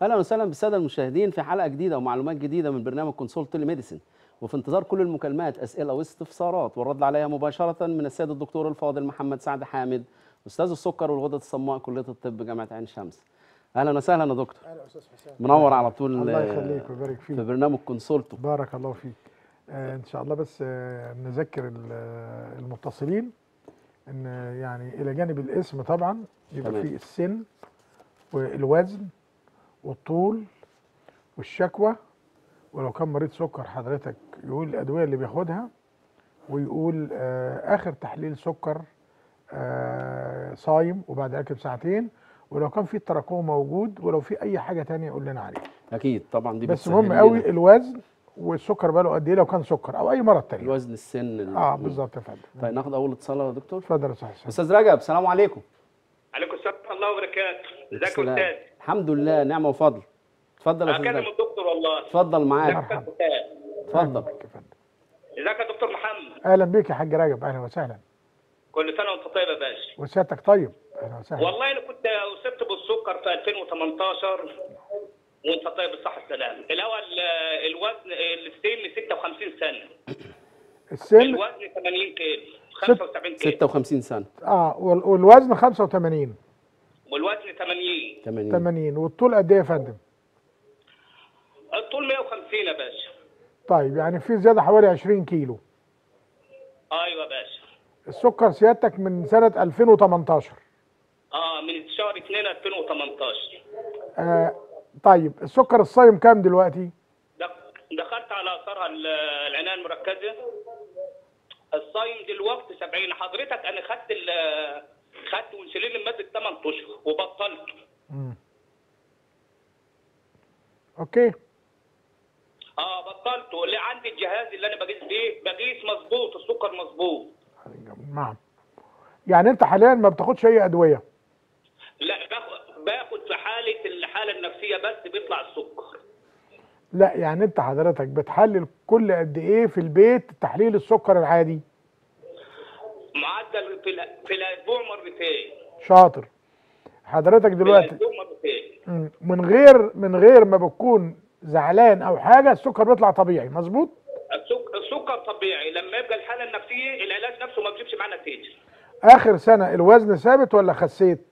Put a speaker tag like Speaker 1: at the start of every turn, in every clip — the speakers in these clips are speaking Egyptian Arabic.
Speaker 1: اهلا وسهلا بالساده المشاهدين في حلقه جديده ومعلومات جديده من برنامج كونسولت ميديسن وفي انتظار كل المكالمات اسئله واستفسارات والرد عليها مباشره من السيد الدكتور الفاضل محمد سعد حامد استاذ السكر والغدد الصماء كليه الطب جامعه عين شمس اهلا وسهلا يا دكتور
Speaker 2: اهلا استاذ حسام
Speaker 1: منور على طول
Speaker 2: الله
Speaker 1: آه،
Speaker 2: يخليك ويبارك
Speaker 1: في
Speaker 2: فيك
Speaker 1: برنامج كونسولتو
Speaker 2: بارك الله فيك آه ان شاء الله بس آه نذكر ال- آه، المتصلين ان آه، يعني الى جانب الاسم طبعا يبقى
Speaker 1: تمام.
Speaker 2: في السن والوزن والطول والشكوى ولو كان مريض سكر حضرتك يقول الادويه اللي بياخدها ويقول آه اخر تحليل سكر آه صايم وبعد اكل بساعتين ولو كان في التراكم موجود ولو في اي حاجه تانية يقول لنا عليها
Speaker 1: اكيد طبعا دي
Speaker 2: بس
Speaker 1: بتسهل
Speaker 2: مهم
Speaker 1: لنا.
Speaker 2: قوي الوزن والسكر بقاله قد ايه لو كان سكر او اي مرض تاني
Speaker 1: الوزن السن ال-
Speaker 2: اه بالظبط يا فندم
Speaker 1: طيب ناخد اول اتصال يا دكتور
Speaker 2: اتفضل يا استاذ حسام
Speaker 1: استاذ رجب السلام عليكم
Speaker 3: عليكم السلام ورحمه الله وبركاته ازيك يا
Speaker 1: السلام.
Speaker 3: استاذ
Speaker 1: الحمد لله نعمه وفضل اتفضل يا استاذ
Speaker 3: اكلم
Speaker 1: رجب
Speaker 3: الدكتور والله
Speaker 1: اتفضل معاك
Speaker 3: ازيك يا
Speaker 2: مرحبا.
Speaker 3: استاذ
Speaker 1: اتفضل
Speaker 2: أهلاً بك يا فندم.
Speaker 3: ازيك يا دكتور محمد
Speaker 2: اهلا بيك يا حاج رجب اهلا وسهلا
Speaker 3: كل سنه وانت طيب يا باشا
Speaker 2: وسيادتك طيب اهلا وسهلا
Speaker 3: والله انا كنت اصبت بالسكر في 2018 وانت طيب بالصحه والسلامه الاول آه، الوزن السن 56 سنه
Speaker 2: السن
Speaker 3: الوزن 80 كيلو 75 كيلو
Speaker 1: 56 سنه
Speaker 2: اه وال- والوزن 85
Speaker 3: والوزن 80
Speaker 1: 80
Speaker 2: 80 والطول قد ايه يا فندم
Speaker 3: الطول 150 يا باشا
Speaker 2: طيب يعني في زياده حوالي 20 كيلو
Speaker 3: ايوه يا باشا
Speaker 2: السكر سيادتك من سنه 2018
Speaker 3: اه من شهر 2 2018
Speaker 2: آه طيب السكر الصايم كام دلوقتي
Speaker 3: دخ- دخلت على اثرها ال- العنايه المركزه الصايم دلوقتي 70 حضرتك انا خدت ال- خدت انسولين لمده 8 اشهر وبطلته
Speaker 2: مم. اوكي
Speaker 3: اه بطلته اللي عندي الجهاز اللي انا بقيس بيه بقيس مظبوط السكر مظبوط
Speaker 2: نعم يعني انت حاليا ما بتاخدش اي ادويه
Speaker 3: لا باخد باخد في حاله الحاله النفسيه بس بيطلع السكر
Speaker 2: لا يعني انت حضرتك بتحلل كل قد ايه في البيت تحليل السكر العادي
Speaker 3: معدل في, ال- في الاسبوع مرتين
Speaker 2: شاطر حضرتك
Speaker 3: في
Speaker 2: دلوقتي
Speaker 3: الاسبوع مرتين
Speaker 2: مم، من غير من غير ما بتكون زعلان او حاجه السكر بيطلع طبيعي مظبوط
Speaker 3: السك- السكر طبيعي لما يبقى الحاله النفسيه العلاج نفسه ما بيجيبش معاه نتيجه
Speaker 2: اخر سنه الوزن ثابت ولا خسيت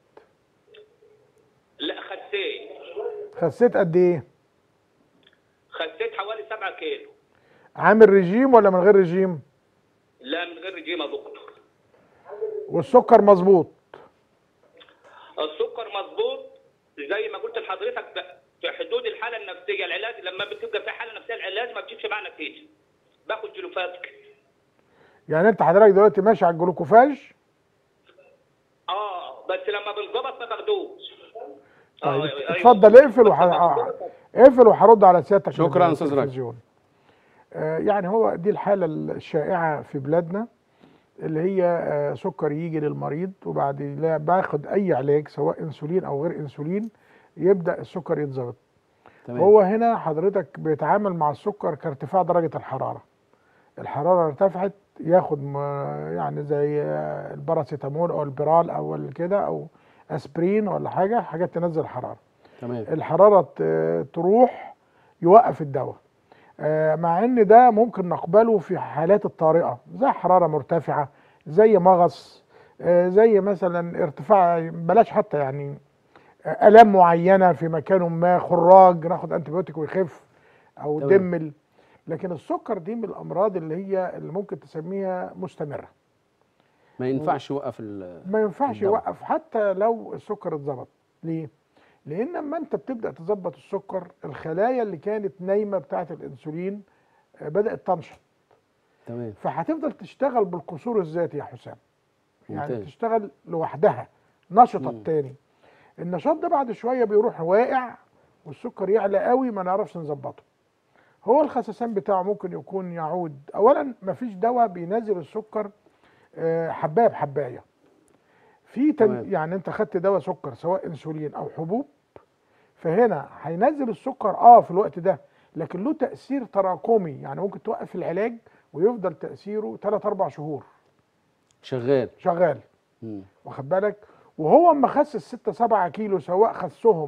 Speaker 3: لا خسيت
Speaker 2: خسيت قد ايه
Speaker 3: خسيت حوالي 7 كيلو
Speaker 2: عامل رجيم ولا من غير رجيم
Speaker 3: لا من غير رجيم يا دكتور
Speaker 2: والسكر مظبوط
Speaker 3: السكر مظبوط زي ما قلت لحضرتك ب- في حدود الحاله النفسيه العلاج لما بتبقى في حاله نفسيه العلاج ما بتجيبش معاه نتيجه باخد جلوفاتك
Speaker 2: يعني انت حضرتك دلوقتي ماشي على الجلوكوفاج
Speaker 3: اه بس لما بنظبط ما باخدوش
Speaker 2: طيب
Speaker 3: آه، أيوة.
Speaker 2: اتفضل اقفل وح... اقفل وهرد على سيادتك
Speaker 1: شكراً
Speaker 2: من
Speaker 1: أستاذ راجل.
Speaker 2: التلفزيون. آه يعني هو دي الحاله الشائعه في بلادنا اللي هي آه سكر يجي للمريض وبعد لا باخد اي علاج سواء انسولين او غير انسولين يبدا السكر يتظبط
Speaker 1: تمام
Speaker 2: هو هنا حضرتك بيتعامل مع السكر كارتفاع درجه الحراره الحراره ارتفعت ياخد م- يعني زي آه، الباراسيتامول او البرال او كده او اسبرين ولا حاجه حاجات تنزل الحراره
Speaker 1: تمام
Speaker 2: الحراره ت- تروح يوقف الدواء آه، مع ان ده ممكن نقبله في حالات الطارئه زي حراره مرتفعه زي مغص آه، زي مثلا ارتفاع بلاش حتى يعني آه، الام معينه في مكان ما خراج ناخد انتبيوتيك ويخف او
Speaker 1: تمام.
Speaker 2: دمل لكن السكر دي من الامراض اللي هي اللي ممكن تسميها مستمره
Speaker 1: ما ينفعش يوقف ال
Speaker 2: ما ينفعش
Speaker 1: الدواء.
Speaker 2: يوقف حتى لو السكر اتظبط ليه لان لما انت بتبدا تظبط السكر الخلايا اللي كانت نايمه بتاعه الانسولين آه، بدات تنشط
Speaker 1: تمام
Speaker 2: فهتفضل تشتغل بالقصور الذاتي يا حسام يعني
Speaker 1: ممتاز.
Speaker 2: تشتغل لوحدها نشطت
Speaker 1: مم.
Speaker 2: تاني النشاط ده بعد شويه بيروح واقع والسكر يعلى قوي ما نعرفش نظبطه هو الخسسان بتاعه ممكن يكون يعود اولا مفيش دواء بينزل السكر آه، حبايه بحبايه في
Speaker 1: تمام.
Speaker 2: تن... يعني انت خدت دواء سكر سواء انسولين او حبوب فهنا هينزل السكر اه في الوقت ده لكن له تاثير تراكمي يعني ممكن توقف العلاج ويفضل تاثيره 3 4 شهور
Speaker 1: شغال
Speaker 2: شغال
Speaker 1: مم.
Speaker 2: واخد بالك وهو اما خس 6 7 كيلو سواء خسهم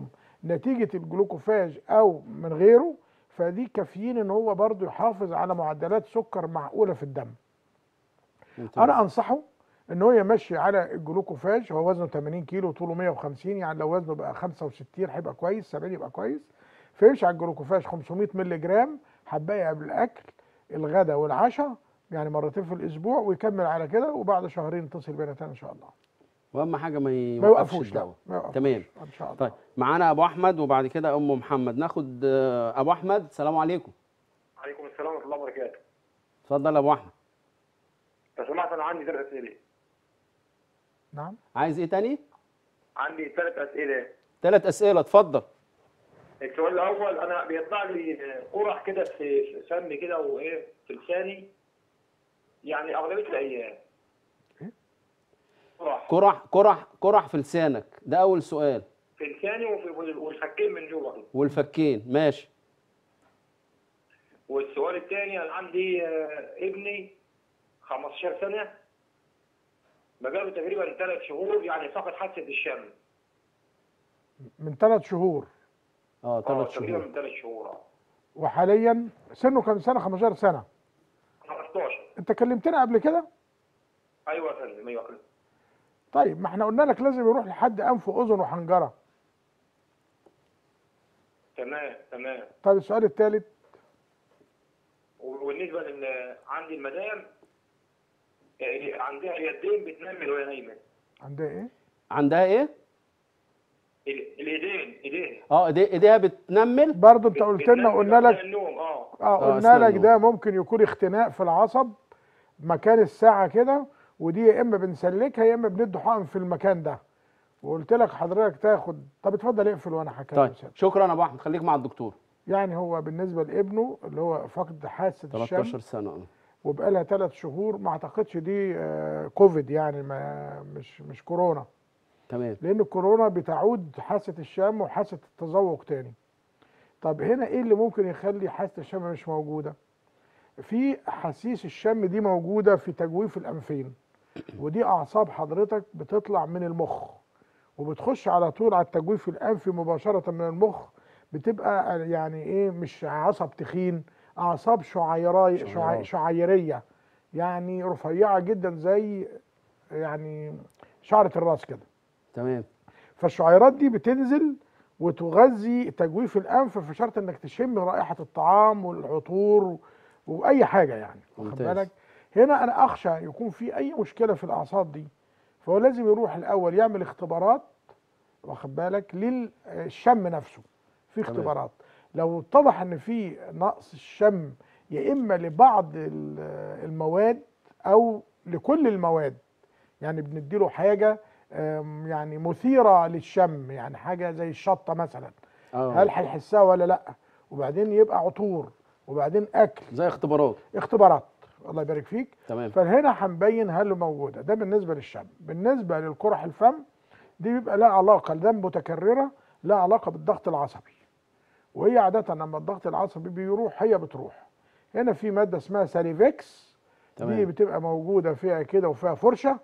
Speaker 2: نتيجه الجلوكوفاج او من غيره فدي كافيين ان هو برضو يحافظ على معدلات سكر معقوله في الدم
Speaker 1: ممتاز.
Speaker 2: انا انصحه ان هو يمشي على الجلوكوفاج هو وزنه 80 كيلو وطوله 150 يعني لو وزنه بقى 65 هيبقى كويس 70 يبقى كويس فيمشي على الجلوكوفاج 500 مللي جرام حبايه قبل الاكل الغداء والعشاء يعني مرتين في الاسبوع ويكمل على كده وبعد شهرين يتصل بينا تاني ان شاء الله
Speaker 1: واهم حاجه ما
Speaker 2: ما
Speaker 1: يوقفش
Speaker 2: يوقفوش لا
Speaker 1: الدواء
Speaker 2: ما يوقفوش
Speaker 1: تمام
Speaker 2: ان شاء الله
Speaker 1: طيب معانا ابو احمد وبعد كده ام محمد ناخد آه، ابو احمد السلام عليكم
Speaker 4: عليكم السلام ورحمه الله وبركاته
Speaker 1: اتفضل يا ابو احمد
Speaker 4: لو سمحت انا عندي ثلاث اسئله
Speaker 2: نعم
Speaker 1: عايز ايه تاني
Speaker 4: عندي ثلاث اسئله
Speaker 1: ثلاث اسئله اتفضل
Speaker 4: السؤال الاول انا بيطلع لي قرح كده في في فمي كده وايه في لساني يعني اغلبيه الايام
Speaker 2: إيه؟
Speaker 4: قرح
Speaker 1: كرح كرح كرح في لسانك ده اول سؤال
Speaker 4: في لساني وفي والفكين من جوه كده
Speaker 1: والفكين ماشي
Speaker 4: والسؤال الثاني انا عندي آه، ابني 15 سنه بقاله تقريبا ثلاث شهور يعني فقد حاسه الشم
Speaker 2: من ثلاث شهور
Speaker 1: اه
Speaker 4: اه
Speaker 1: ثلاث
Speaker 4: تقريبا
Speaker 1: شهور
Speaker 4: من ثلاث شهور آه.
Speaker 2: وحاليا سنه كام سنه 15 سنه
Speaker 4: 15
Speaker 2: انت كلمتنا قبل كده
Speaker 4: ايوه يا فندم ايوه يا فندم
Speaker 2: طيب ما احنا قلنا لك لازم يروح لحد انف واذن وحنجره
Speaker 4: تمام تمام
Speaker 2: طيب السؤال الثالث
Speaker 4: وبالنسبه لل عندي المدام آه، عندها يدين بتنمل وهي نايمه
Speaker 2: عندها ايه
Speaker 1: عندها ايه
Speaker 4: ال- الايدين ايدين
Speaker 1: اه إيدي- ايديها بتنمل
Speaker 2: برضه انت قلت لنا
Speaker 4: بتنمل
Speaker 2: قلنا
Speaker 4: أثناء
Speaker 2: لك
Speaker 4: النوم اه
Speaker 2: اه
Speaker 1: آه،
Speaker 2: قلنا
Speaker 1: أثناء
Speaker 2: لك
Speaker 1: النوم.
Speaker 2: ده ممكن يكون اختناق في العصب مكان الساعه كده ودي يا اما بنسلكها يا اما بندي حقن في المكان ده وقلت لك حضرتك تاخد طب اتفضل اقفل وانا هكمل
Speaker 1: طيب
Speaker 2: سيادتك.
Speaker 1: شكرا يا ابو احمد خليك مع الدكتور
Speaker 2: يعني هو بالنسبه لابنه اللي هو فقد حاسه
Speaker 1: 13
Speaker 2: الشم
Speaker 1: سنه اه
Speaker 2: وبقى لها ثلاث شهور ما اعتقدش دي آه، كوفيد يعني ما مش مش كورونا
Speaker 1: تمام
Speaker 2: لان الكورونا بتعود حاسه الشم وحاسه التذوق تاني طب هنا ايه اللي ممكن يخلي حاسه الشم مش موجوده في حسيس الشم دي موجوده في تجويف الانفين ودي اعصاب حضرتك بتطلع من المخ وبتخش على طول على التجويف الانفي مباشره من المخ بتبقى يعني ايه مش عصب تخين اعصاب شعيراي شعي
Speaker 1: شعيرات.
Speaker 2: شعيريه يعني رفيعه جدا زي يعني شعره الراس كده
Speaker 1: تمام
Speaker 2: فالشعيرات دي بتنزل وتغذي تجويف الانف في شرط انك تشم رائحه الطعام والعطور واي حاجه يعني واخد
Speaker 1: ممتاز.
Speaker 2: بالك هنا انا اخشى يكون في اي مشكله في الاعصاب دي فهو لازم يروح الاول يعمل اختبارات واخد بالك للشم نفسه في
Speaker 1: تمام.
Speaker 2: اختبارات لو اتضح ان في نقص الشم يا اما لبعض ال- المواد او لكل المواد يعني بنديله حاجه آم، يعني مثيره للشم يعني حاجه زي الشطه مثلا
Speaker 1: اه
Speaker 2: هل هيحسها ولا لا وبعدين يبقى عطور وبعدين اكل
Speaker 1: زي اختبارات
Speaker 2: اختبارات الله يبارك فيك
Speaker 1: تمام
Speaker 2: فهنا هنبين هل موجوده ده بالنسبه للشم بالنسبه للقرح الفم دي بيبقى لها علاقه لدم متكرره لها علاقه بالضغط العصبي وهي عاده لما الضغط العصبي بيروح هي بتروح هنا في ماده اسمها ساليفيكس دي
Speaker 1: تمام
Speaker 2: بتبقى موجوده فيها كده وفيها فرشه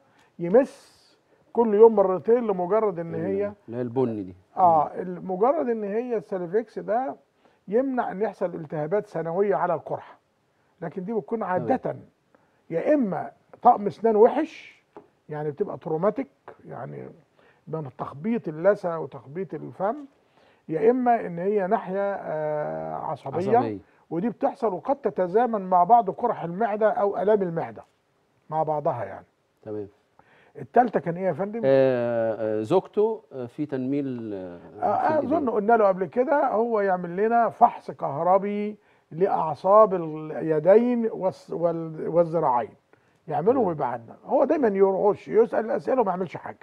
Speaker 2: يمس كل يوم مرتين لمجرد ان هي
Speaker 1: اللي هي البني دي
Speaker 2: اه مجرد ان هي الساليفيكس ده يمنع ان يحصل التهابات سنويه على القرحه لكن دي بتكون عاده يا اما طقم اسنان وحش يعني بتبقى تروماتيك يعني من تخبيط اللثه وتخبيط الفم يا اما ان هي ناحيه آه عصبيه,
Speaker 1: عصبيه
Speaker 2: ودي بتحصل وقد تتزامن مع بعض قرح المعده او الام المعده مع بعضها يعني
Speaker 1: تمام
Speaker 2: الثالثه كان ايه يا فندم؟
Speaker 1: آه، آه، زوجته آه، في تنميل آه، في
Speaker 2: آه،
Speaker 1: الإيدين.
Speaker 2: اظن قلنا له قبل كده هو يعمل لنا فحص كهربي لاعصاب اليدين والس- وال- والذراعين يعمله ويبعدنا هو دايما يرعش يسال الاسئله وما يعملش حاجه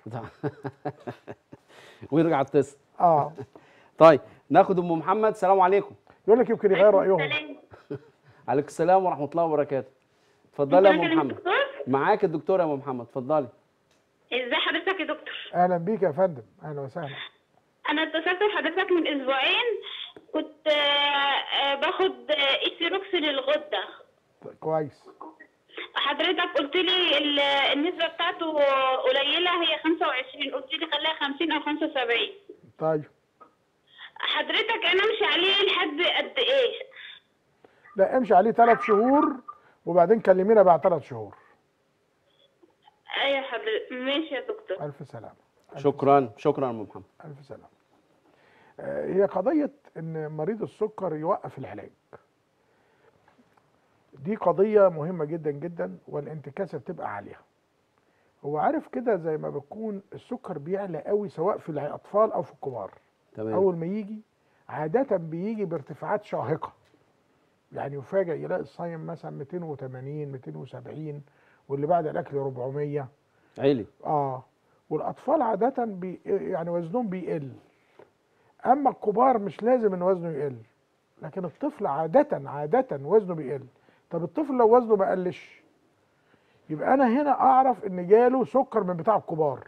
Speaker 1: ويرجع يتصل
Speaker 2: اه
Speaker 1: طيب ناخد ام محمد السلام عليكم
Speaker 2: يقول لك يمكن يغير رايهم
Speaker 5: السلام.
Speaker 1: عليكم السلام ورحمه الله وبركاته اتفضلي يا ام
Speaker 5: ممكن أكلم
Speaker 1: محمد
Speaker 5: الدكتور؟
Speaker 1: معاك الدكتور يا ام محمد اتفضلي
Speaker 5: ازي حضرتك يا دكتور
Speaker 2: اهلا بيك يا فندم اهلا وسهلا
Speaker 5: انا اتصلت بحضرتك من اسبوعين كنت آه، آه، باخد آه، ايثيروكس للغده
Speaker 2: كويس
Speaker 5: حضرتك قلت لي ال- النسبه بتاعته قليله هي 25 قلت لي خليها 50 او 75
Speaker 2: طيب
Speaker 5: انا امشي عليه لحد قد ايه
Speaker 2: لا امشي عليه ثلاث شهور وبعدين كلمينا بعد ثلاث شهور
Speaker 5: ايوه حضرتك ماشي يا دكتور
Speaker 2: الف سلامه
Speaker 1: شكرا شكرا يا ام محمد
Speaker 2: الف سلامه آه، هي قضيه ان مريض السكر يوقف العلاج دي قضيه مهمه جدا جدا والانتكاسه بتبقى عاليه هو عارف كده زي ما بتكون السكر بيعلى قوي سواء في الاطفال او في الكبار
Speaker 1: تمام
Speaker 2: اول ما يجي عاده بيجي بارتفاعات شاهقه يعني يفاجئ يلاقي الصايم مثلا 280 270 واللي بعد الاكل 400
Speaker 1: عيلي
Speaker 2: اه والاطفال عاده بي يعني وزنهم بيقل اما الكبار مش لازم ان وزنه يقل لكن الطفل عاده عاده وزنه بيقل طب الطفل لو وزنه ما قلش يبقى انا هنا اعرف ان جاله سكر من بتاع الكبار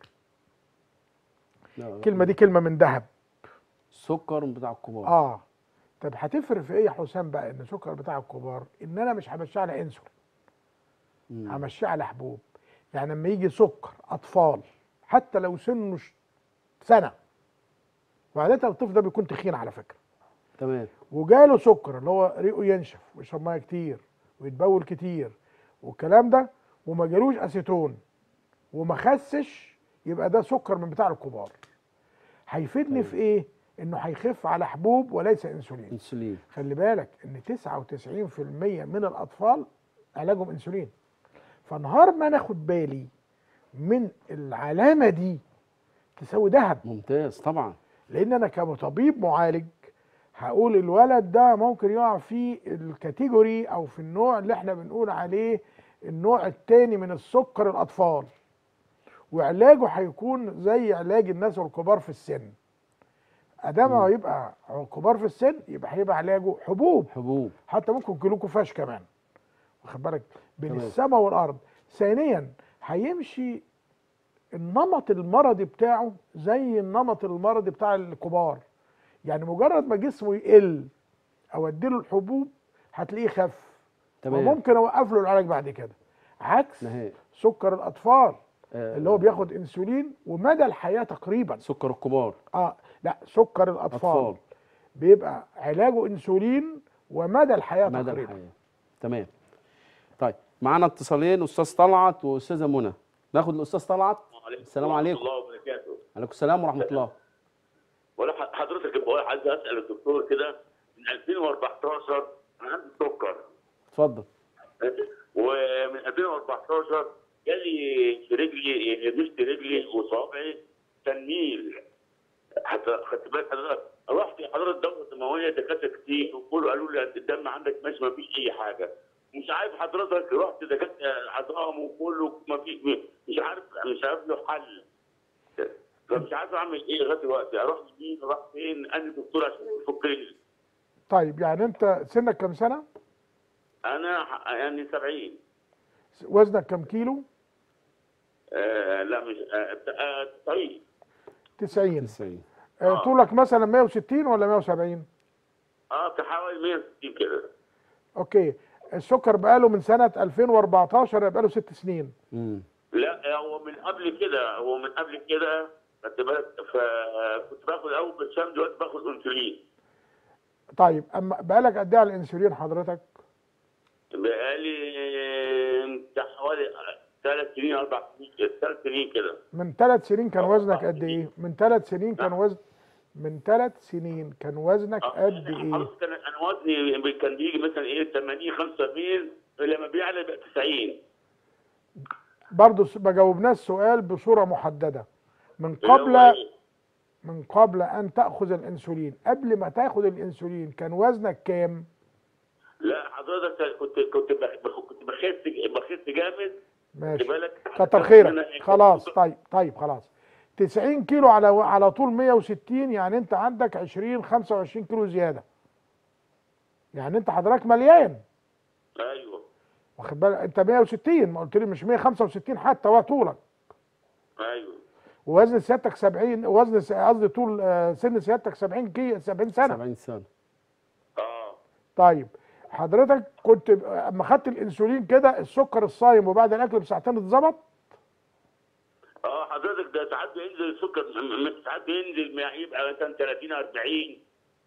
Speaker 1: لا،
Speaker 2: الكلمه دي كلمه من ذهب
Speaker 1: سكر بتاع الكبار
Speaker 2: اه طب هتفرق في ايه يا حسام بقى ان سكر بتاع الكبار ان انا مش همشيه على انسولين
Speaker 1: مم.
Speaker 2: همشيه على حبوب يعني لما يجي سكر اطفال حتى لو سنه ش- سنه وعاده الطفل ده بيكون تخين على فكره
Speaker 1: تمام
Speaker 2: وجاله سكر اللي هو ريقه ينشف ويشرب ميه كتير ويتبول كتير والكلام ده وما جالوش اسيتون وما خسش يبقى ده سكر من بتاع الكبار هيفيدني في ايه انه هيخف على حبوب وليس انسولين
Speaker 1: انسولين
Speaker 2: خلي بالك ان 99% من الاطفال علاجهم انسولين فنهار ما ناخد بالي من العلامه دي تساوي ذهب
Speaker 1: ممتاز طبعا
Speaker 2: لان انا كطبيب معالج هقول الولد ده ممكن يقع في الكاتيجوري او في النوع اللي احنا بنقول عليه النوع الثاني من السكر الاطفال وعلاجه هيكون زي علاج الناس الكبار في السن ادام هو يبقى كبار في السن يبقى هيبقى علاجه حبوب
Speaker 1: حبوب
Speaker 2: حتى ممكن جلوكوفاش كمان واخد بالك بين
Speaker 1: تمام.
Speaker 2: السماء والارض ثانيا هيمشي النمط المرضي بتاعه زي النمط المرضي بتاع الكبار يعني مجرد ما جسمه يقل او اديله الحبوب هتلاقيه خف
Speaker 1: تمام
Speaker 2: وممكن اوقف له العلاج بعد كده عكس
Speaker 1: نهائي
Speaker 2: سكر الاطفال
Speaker 1: آه،
Speaker 2: اللي هو بياخد انسولين ومدى الحياه تقريبا
Speaker 1: سكر الكبار
Speaker 2: اه لا سكر الاطفال
Speaker 1: اطفال
Speaker 2: بيبقى علاجه انسولين ومدى الحياه
Speaker 1: مدى
Speaker 2: تقريبا
Speaker 1: الحياه تمام طيب معانا اتصالين استاذ طلعت واستاذه منى ناخد الاستاذ طلعت السلام عليكم
Speaker 6: ورحمة الله وبركاته
Speaker 1: عليكم السلام ورحمه الله
Speaker 6: ولا ح- حضرتك بقول عايز اسال الدكتور كده من 2014 انا عندي سكر
Speaker 1: اتفضل
Speaker 6: ومن 2014 جالي في رجلي مش في رجلي وصابعي تنميل حتى خدت بالك حضرتك رحت حضرتك دوره دمويه دكاتره كتير وكله قالوا لي الدم عندك ماشي ما فيش اي حاجه مش عارف حضرتك رحت دكاتره عظام وكله ما في مش عارف مش عارف له حل فمش عارف اعمل ايه لغايه دلوقتي اروح مين اروح فين انهي دكتور عشان يفك لي
Speaker 2: طيب يعني انت سنك كام سنه
Speaker 6: انا ح- يعني 70
Speaker 2: وزنك كام كيلو
Speaker 6: آه لا مش آه آه طيب
Speaker 2: 90
Speaker 1: 90
Speaker 2: آه طولك مثلا 160 ولا 170
Speaker 6: اه في حوالي 160 كده
Speaker 2: اوكي السكر بقاله من سنه 2014 بقاله ست سنين
Speaker 1: امم
Speaker 6: لا هو من قبل كده هو من قبل كده خدت بالك فكنت باخد اول برشام دلوقتي باخد انسولين
Speaker 2: طيب اما بقالك قد ايه على الانسولين حضرتك
Speaker 6: بقالي بتاع حوالي ثلاث سنين اربع سنين ثلاث سنين كده
Speaker 2: من ثلاث سنين كان
Speaker 6: آه،
Speaker 2: وزنك
Speaker 6: آه.
Speaker 2: قد ايه من ثلاث سنين كان
Speaker 6: نعم.
Speaker 2: وزن من ثلاث سنين كان وزنك
Speaker 6: آه،
Speaker 2: قد ايه
Speaker 6: حضرتك انا انا وزني كان بيجي مثلا ايه 80 75 لما بيعلى بقى 90
Speaker 2: برضه س- ما جاوبناش السؤال بصوره محدده من
Speaker 6: اللي هو
Speaker 2: قبل
Speaker 6: إيه؟
Speaker 2: من قبل ان تاخذ الانسولين قبل ما تاخذ الانسولين كان وزنك كام
Speaker 6: لا حضرتك كنت كنت بخ- كنت بخس بخس جامد
Speaker 2: ماشي
Speaker 6: خد بالك
Speaker 2: كتر خيرك خلاص طيب طيب خلاص 90 كيلو على على طول 160 يعني انت عندك 20 25 كيلو زياده يعني انت حضرتك مليان
Speaker 6: ايوه
Speaker 2: واخد بالك انت 160 ما قلت لي مش 165 حتى هو طولك
Speaker 6: ايوه
Speaker 2: ووزن سيادتك 70 وزن س- قصدي طول آه، سن سيادتك 70 كي 70 سنه
Speaker 1: 70 سنه
Speaker 6: اه
Speaker 2: طيب حضرتك كنت ب- اما خدت الانسولين كده السكر الصايم وبعد الاكل بساعتين اتظبط
Speaker 6: اه حضرتك ده ساعات بينزل السكر م- م- ساعات بينزل ما يبقى مثلا 30 40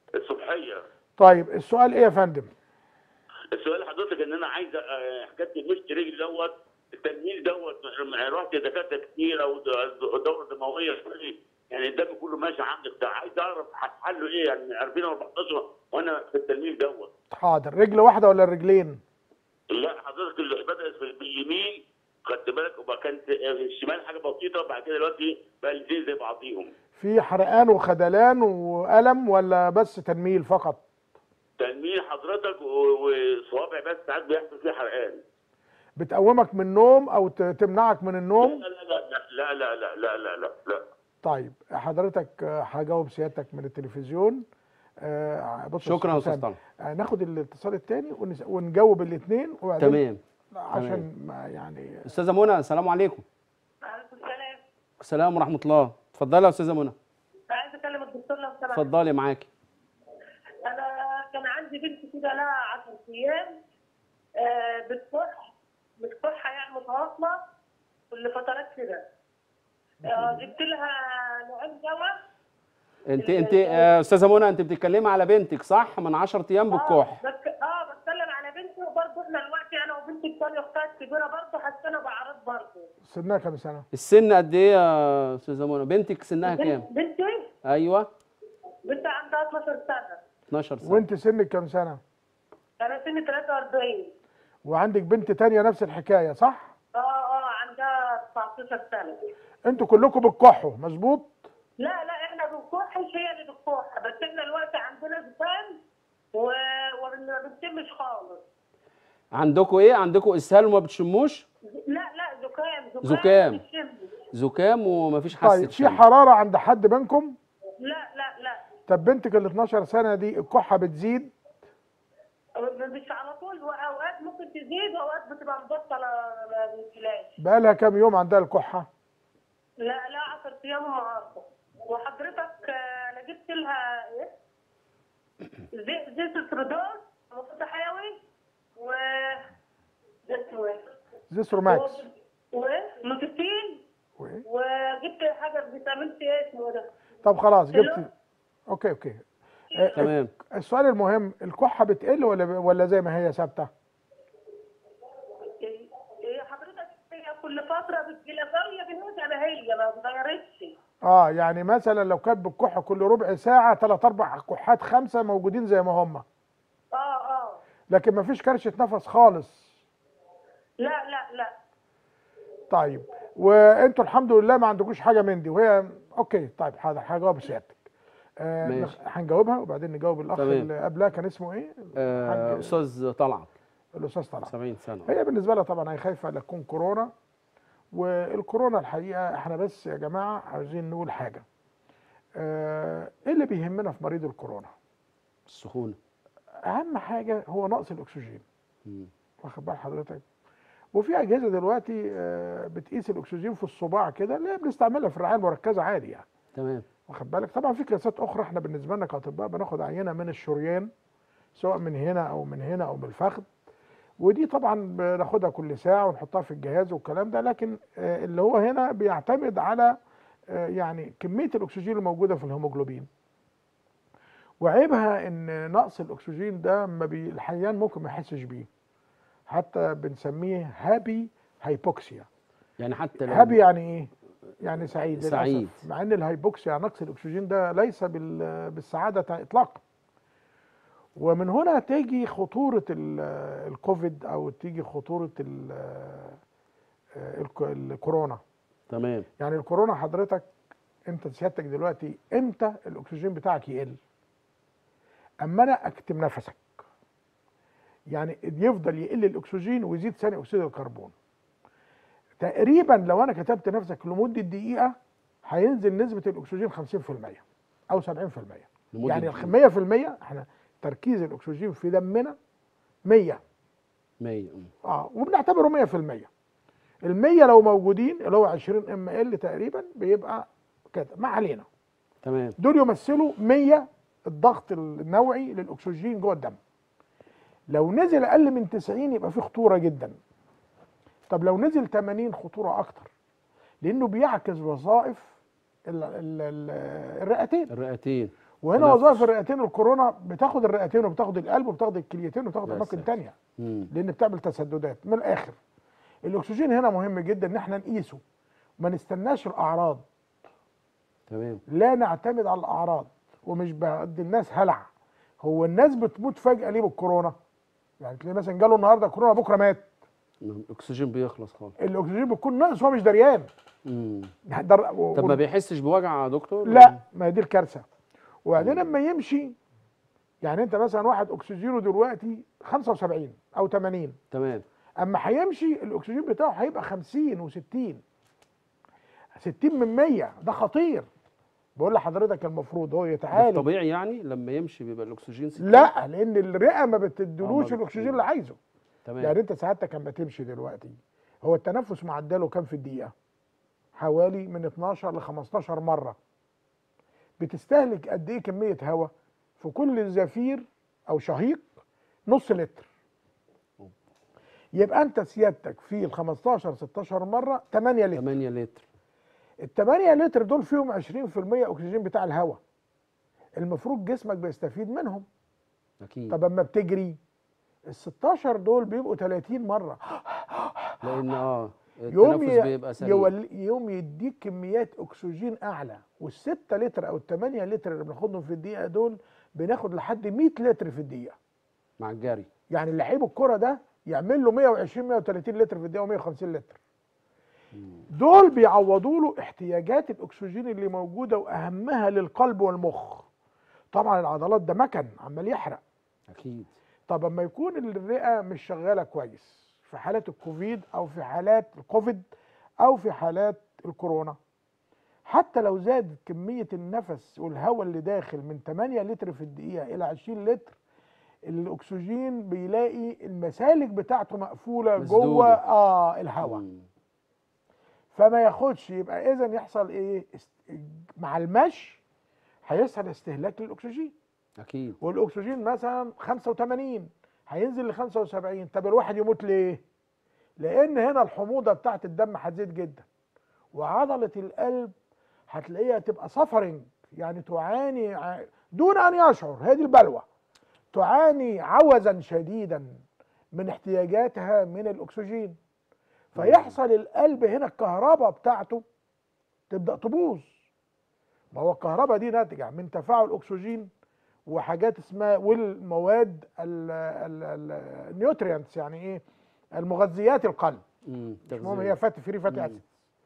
Speaker 6: الصبحيه
Speaker 2: طيب السؤال ايه يا فندم
Speaker 6: السؤال حضرتك ان انا عايز آه، حكايه المشط رجل دوت التنميل دوت رحت دكاتره كتير او د- دوره دمويه يعني الدم كله ماشي عندك ده عايز اعرف حله ايه يعني من 2014 وانا في التنميل دوت
Speaker 2: حاضر رجل واحده ولا الرجلين
Speaker 6: لا حضرتك اللي بدات في- باليمين خدت بالك وبقى كانت الشمال حاجه بسيطه بعد كده دلوقتي بقى الاثنين زي بعضيهم
Speaker 2: في حرقان وخدلان والم ولا بس تنميل فقط
Speaker 6: تنميل حضرتك و- وصوابع بس ساعات بيحصل فيه حرقان
Speaker 2: بتقومك من النوم او ت- تمنعك من
Speaker 6: لا
Speaker 2: النوم
Speaker 6: لا لا لا لا لا لا لا لا لا
Speaker 2: طيب حضرتك آه، هجاوب سيادتك من التلفزيون آه، بص يا
Speaker 1: شكرا يا
Speaker 2: أستاذ
Speaker 1: استاذ طلعت
Speaker 2: آه، ناخد الاتصال الثاني ونجاوب الاثنين وبعدين
Speaker 1: تمام
Speaker 2: عشان ما يعني
Speaker 1: استاذه منى السلام عليكم
Speaker 5: وعليكم السلام
Speaker 1: السلام ورحمه الله اتفضلي يا استاذه منى
Speaker 5: عايزه اكلم الدكتور لو سمحت
Speaker 1: اتفضلي معاكي
Speaker 5: انا كان عندي بنت كده لها 10 ايام آه بتكح بتكح يعني متواصله كل فترات كده آه جبت لها نوعين دواء
Speaker 1: انت انت آه، استاذه منى انت بتتكلمي على بنتك صح من 10 ايام بالكح
Speaker 5: اه بس اه بتكلم على بنتي وبرضه احنا دلوقتي انا وبنتي الثانيه اختها الكبيره برضه حسينا باعراض برضه
Speaker 2: سنها كام سنه
Speaker 1: السن قد ايه يا استاذه منى بنتك سنها كام
Speaker 5: بنت- بنتي
Speaker 1: ايوه
Speaker 5: بنتي عندها 12 سنه
Speaker 1: 12 سنه
Speaker 2: وانت سنك كام سنه
Speaker 5: انا سني 43
Speaker 2: وعندك بنت تانية نفس الحكايه صح
Speaker 5: اه اه عندها 19 سنه
Speaker 2: انتوا كلكم بتكحوا مظبوط
Speaker 5: لا لا احنا بنكح مش هي اللي بتكح بس احنا دلوقتي عندنا زكام و... وما بنتمش خالص
Speaker 1: عندكم ايه عندكم اسهال وما بتشموش
Speaker 5: لا لا زكام
Speaker 1: زكام.
Speaker 5: ما بتشمش.
Speaker 1: زكام ومفيش حاسه
Speaker 2: طيب في
Speaker 1: شم.
Speaker 2: حراره عند حد منكم
Speaker 5: لا لا لا
Speaker 2: طب بنتك ال 12 سنه دي الكحه بتزيد
Speaker 5: مش على طول واوقات ممكن تزيد واوقات بتبقى مبطله ما بنشيلهاش
Speaker 2: بقالها كام يوم عندها الكحه
Speaker 5: لا لا 10 ايام النهارده وحضرتك آه، انا جبت لها ايه؟ زيت زيت الترودول مضاد حيوي و ده اسمه ايه؟
Speaker 2: زيثروماكس
Speaker 5: ونوتيتين
Speaker 2: وإيه؟
Speaker 5: وجبت حاجه فيتامين سي إيه اسمه ده
Speaker 2: طب خلاص
Speaker 5: حلو.
Speaker 2: جبت اوكي اوكي آه،
Speaker 1: تمام
Speaker 2: السؤال المهم الكحه بتقل ولا ولا زي ما هي ثابته
Speaker 5: هي حضرتك هي كل فتره بتجيلها قريه بالنسبه ما هي ما اتغيرتش
Speaker 2: اه يعني مثلا لو كانت بالكحه كل ربع ساعه ثلاث اربع كحات خمسه موجودين زي ما هم
Speaker 5: اه اه
Speaker 2: لكن ما فيش كرشه نفس خالص
Speaker 5: لا لا لا
Speaker 2: طيب وانتوا الحمد لله ما عندكوش حاجه من دي وهي اوكي طيب حاضر هجاوب سيادتك آه
Speaker 1: ماشي.
Speaker 2: نخ- هنجاوبها وبعدين نجاوب الاخ
Speaker 1: تمام.
Speaker 2: اللي قبلها كان اسمه ايه؟
Speaker 1: آه،
Speaker 2: حاج-
Speaker 1: استاذ طلعت
Speaker 2: الاستاذ طلعت
Speaker 1: 70 سنه
Speaker 2: هي بالنسبه لها طبعا هي خايفه لا تكون كورونا والكورونا الحقيقه احنا بس يا جماعه عاوزين نقول حاجه آه، ايه اللي بيهمنا في مريض الكورونا
Speaker 1: السخونه
Speaker 2: اهم حاجه هو نقص الاكسجين
Speaker 1: مم.
Speaker 2: واخد بال حضرتك وفي اجهزه دلوقتي آه، بتقيس الاكسجين في الصباع كده اللي هي بنستعملها في الرعايه المركزه عادي يعني
Speaker 1: تمام
Speaker 2: واخد بالك طبعا في قياسات اخرى احنا بالنسبه لنا كاطباء بناخد عينه من الشريان سواء من هنا او من هنا او من الفخذ ودي طبعا بناخدها كل ساعه ونحطها في الجهاز والكلام ده لكن آه، اللي هو هنا بيعتمد على آه، يعني كميه الاكسجين الموجوده في الهيموجلوبين وعيبها ان نقص الاكسجين ده ما بي الحيوان ممكن ما يحسش بيه حتى بنسميه هابي هايبوكسيا
Speaker 1: يعني حتى لو
Speaker 2: هابي يعني ايه يعني سعيد للأسف.
Speaker 1: سعيد.
Speaker 2: مع ان الهايبوكسيا نقص الاكسجين ده ليس بال- بالسعاده اطلاقا ومن هنا تيجي خطوره ال- الكوفيد او تيجي خطوره ال- الك- الكورونا
Speaker 1: تمام
Speaker 2: يعني الكورونا حضرتك انت سيادتك دلوقتي امتى الاكسجين بتاعك يقل اما انا اكتم نفسك يعني يفضل يقل الاكسجين ويزيد ثاني اكسيد الكربون تقريبا لو انا كتبت نفسك لمده دقيقه هينزل نسبه الاكسجين 50% او 70%
Speaker 1: لمدة
Speaker 2: يعني
Speaker 1: دقيقة.
Speaker 2: ال 100% احنا تركيز الاكسجين في دمنا 100
Speaker 1: 100 مم.
Speaker 2: اه وبنعتبره 100% ال 100 لو موجودين اللي هو 20 ام ال تقريبا بيبقى كده ما علينا
Speaker 1: تمام
Speaker 2: دول يمثلوا 100 الضغط النوعي للاكسجين جوه الدم لو نزل اقل من 90 يبقى في خطوره جدا طب لو نزل 80 خطوره اكتر لانه بيعكس وظائف ال- ال- ال- الرئتين
Speaker 1: الرئتين
Speaker 2: وهنا
Speaker 1: تنفس.
Speaker 2: وظائف الرئتين الكورونا بتاخد الرئتين وبتاخد القلب وبتاخد الكليتين وبتاخد
Speaker 1: يا
Speaker 2: اماكن
Speaker 1: ساتر.
Speaker 2: تانية
Speaker 1: مم.
Speaker 2: لان بتعمل تسددات من الاخر الاكسجين هنا مهم جدا ان احنا نقيسه ما نستناش الاعراض
Speaker 1: تمام
Speaker 2: لا نعتمد على الاعراض ومش بدي الناس هلع هو الناس بتموت فجاه ليه بالكورونا يعني تلاقي مثلا جاله النهارده كورونا بكره مات
Speaker 1: مم. الاكسجين بيخلص خالص
Speaker 2: الاكسجين بيكون ناقص وهو مش دريان
Speaker 1: مم.
Speaker 2: يعني در... و-
Speaker 1: طب ما بيحسش بوجع يا دكتور
Speaker 2: لا ما هي دي الكارثه وبعدين لما يمشي يعني انت مثلا واحد اكسجينه دلوقتي 75 او 80
Speaker 1: تمام
Speaker 2: اما هيمشي الاكسجين بتاعه هيبقى 50 و60 60 من 100 ده خطير بقول لحضرتك المفروض هو
Speaker 1: ده
Speaker 2: يتعالج
Speaker 1: الطبيعي يعني لما يمشي بيبقى الاكسجين 60
Speaker 2: لا لان الرئه ما
Speaker 1: آه،
Speaker 2: بتدلوش
Speaker 1: ما
Speaker 2: الاكسجين
Speaker 1: بت-
Speaker 2: اللي عايزه
Speaker 1: تمام
Speaker 2: يعني انت سعادتك اما تمشي دلوقتي هو التنفس معدله كام في الدقيقه حوالي من 12 ل 15 مره بتستهلك قد ايه كميه هواء في كل زفير او شهيق نص لتر يبقى انت سيادتك في ال 15 16 مره 8 لتر
Speaker 1: 8 لتر
Speaker 2: ال 8 لتر دول فيهم 20% اكسجين بتاع الهواء المفروض جسمك بيستفيد منهم
Speaker 1: اكيد
Speaker 2: طب اما بتجري ال 16 دول بيبقوا 30 مره
Speaker 1: لان اه
Speaker 2: يوم
Speaker 1: التنفس
Speaker 2: ي-
Speaker 1: بيبقى سريع
Speaker 2: يول- يوم يديك كميات اكسجين اعلى وال6 لتر او ال8 لتر اللي بناخدهم في الدقيقه دول بناخد لحد 100 لتر في الدقيقه
Speaker 1: مع الجري
Speaker 2: يعني لعيب الكره ده يعمل له 120 130 لتر في الدقيقه و150 لتر دول بيعوضوا له احتياجات الاكسجين اللي موجوده واهمها للقلب والمخ طبعا العضلات ده مكن عمال يحرق
Speaker 1: اكيد
Speaker 2: طب اما يكون الرئه مش شغاله كويس في حالات الكوفيد او في حالات الكوفيد او في حالات الكورونا حتى لو زاد كميه النفس والهواء اللي داخل من 8 لتر في الدقيقه الى 20 لتر الاكسجين بيلاقي المسالك بتاعته مقفوله
Speaker 1: مسدودة.
Speaker 2: جوه اه الهواء
Speaker 1: مم.
Speaker 2: فما ياخدش يبقى اذا يحصل ايه است- مع المشي هيحصل استهلاك للاكسجين
Speaker 1: اكيد
Speaker 2: والاكسجين مثلا 85 هينزل ل 75 طب الواحد يموت ليه؟ لان هنا الحموضه بتاعت الدم هتزيد جدا وعضله القلب هتلاقيها تبقى سفرنج يعني تعاني ع- دون ان يشعر هي دي البلوى تعاني عوزا شديدا من احتياجاتها من الاكسجين فيحصل القلب هنا الكهرباء بتاعته تبدا تبوظ ما هو الكهرباء دي ناتجه من تفاعل اكسجين وحاجات اسمها والمواد النيوتريانتس يعني ايه المغذيات القلب
Speaker 1: مم.
Speaker 2: مش مهم
Speaker 1: تغذية.
Speaker 2: هي فات فري فاتي
Speaker 1: مم.
Speaker 2: اسيد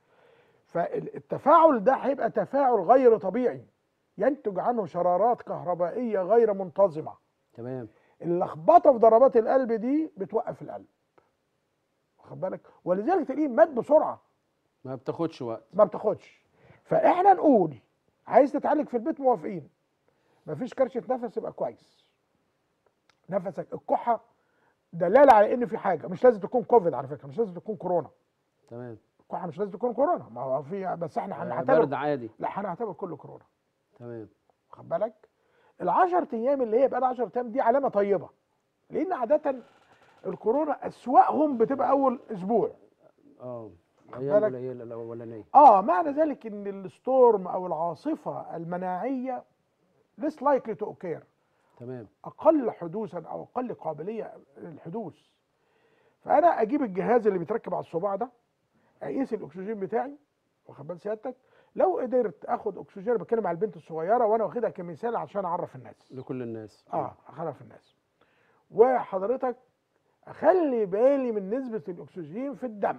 Speaker 2: فالتفاعل ده هيبقى تفاعل غير طبيعي ينتج عنه شرارات كهربائيه غير منتظمه
Speaker 1: تمام
Speaker 2: اللخبطه في ضربات القلب دي بتوقف القلب واخد بالك ولذلك تلاقيه مات بسرعه
Speaker 1: ما بتاخدش وقت
Speaker 2: ما بتاخدش فاحنا نقول عايز تتعالج في البيت موافقين مفيش كرشه نفس يبقى كويس نفسك الكحه دلاله على ان في حاجه مش لازم تكون كوفيد على فكره مش لازم تكون كورونا
Speaker 1: تمام
Speaker 2: الكحه مش لازم تكون كورونا ما هو في بس احنا
Speaker 1: آه،
Speaker 2: هنعتبر
Speaker 1: برد عادي
Speaker 2: لا هنعتبر كله كورونا
Speaker 1: تمام
Speaker 2: واخد بالك ال10 ايام اللي هي بقى ل 10 ايام دي علامه طيبه لان عاده الكورونا اسوأهم بتبقى اول اسبوع
Speaker 1: اه
Speaker 2: خد
Speaker 1: ايام
Speaker 2: بالك؟
Speaker 1: قليله الاولانيه
Speaker 2: اه معنى ذلك ان الستورم او العاصفه المناعيه less likely to occur
Speaker 1: تمام
Speaker 2: اقل حدوثا او اقل قابليه للحدوث فانا اجيب الجهاز اللي بيتركب على الصباع ده اقيس الاكسجين بتاعي واخد بال سيادتك لو قدرت اخد اكسجين أنا بتكلم على البنت الصغيره وانا واخدها كمثال عشان اعرف الناس
Speaker 1: لكل الناس
Speaker 2: اه اعرف الناس وحضرتك اخلي بالي من نسبه الاكسجين في الدم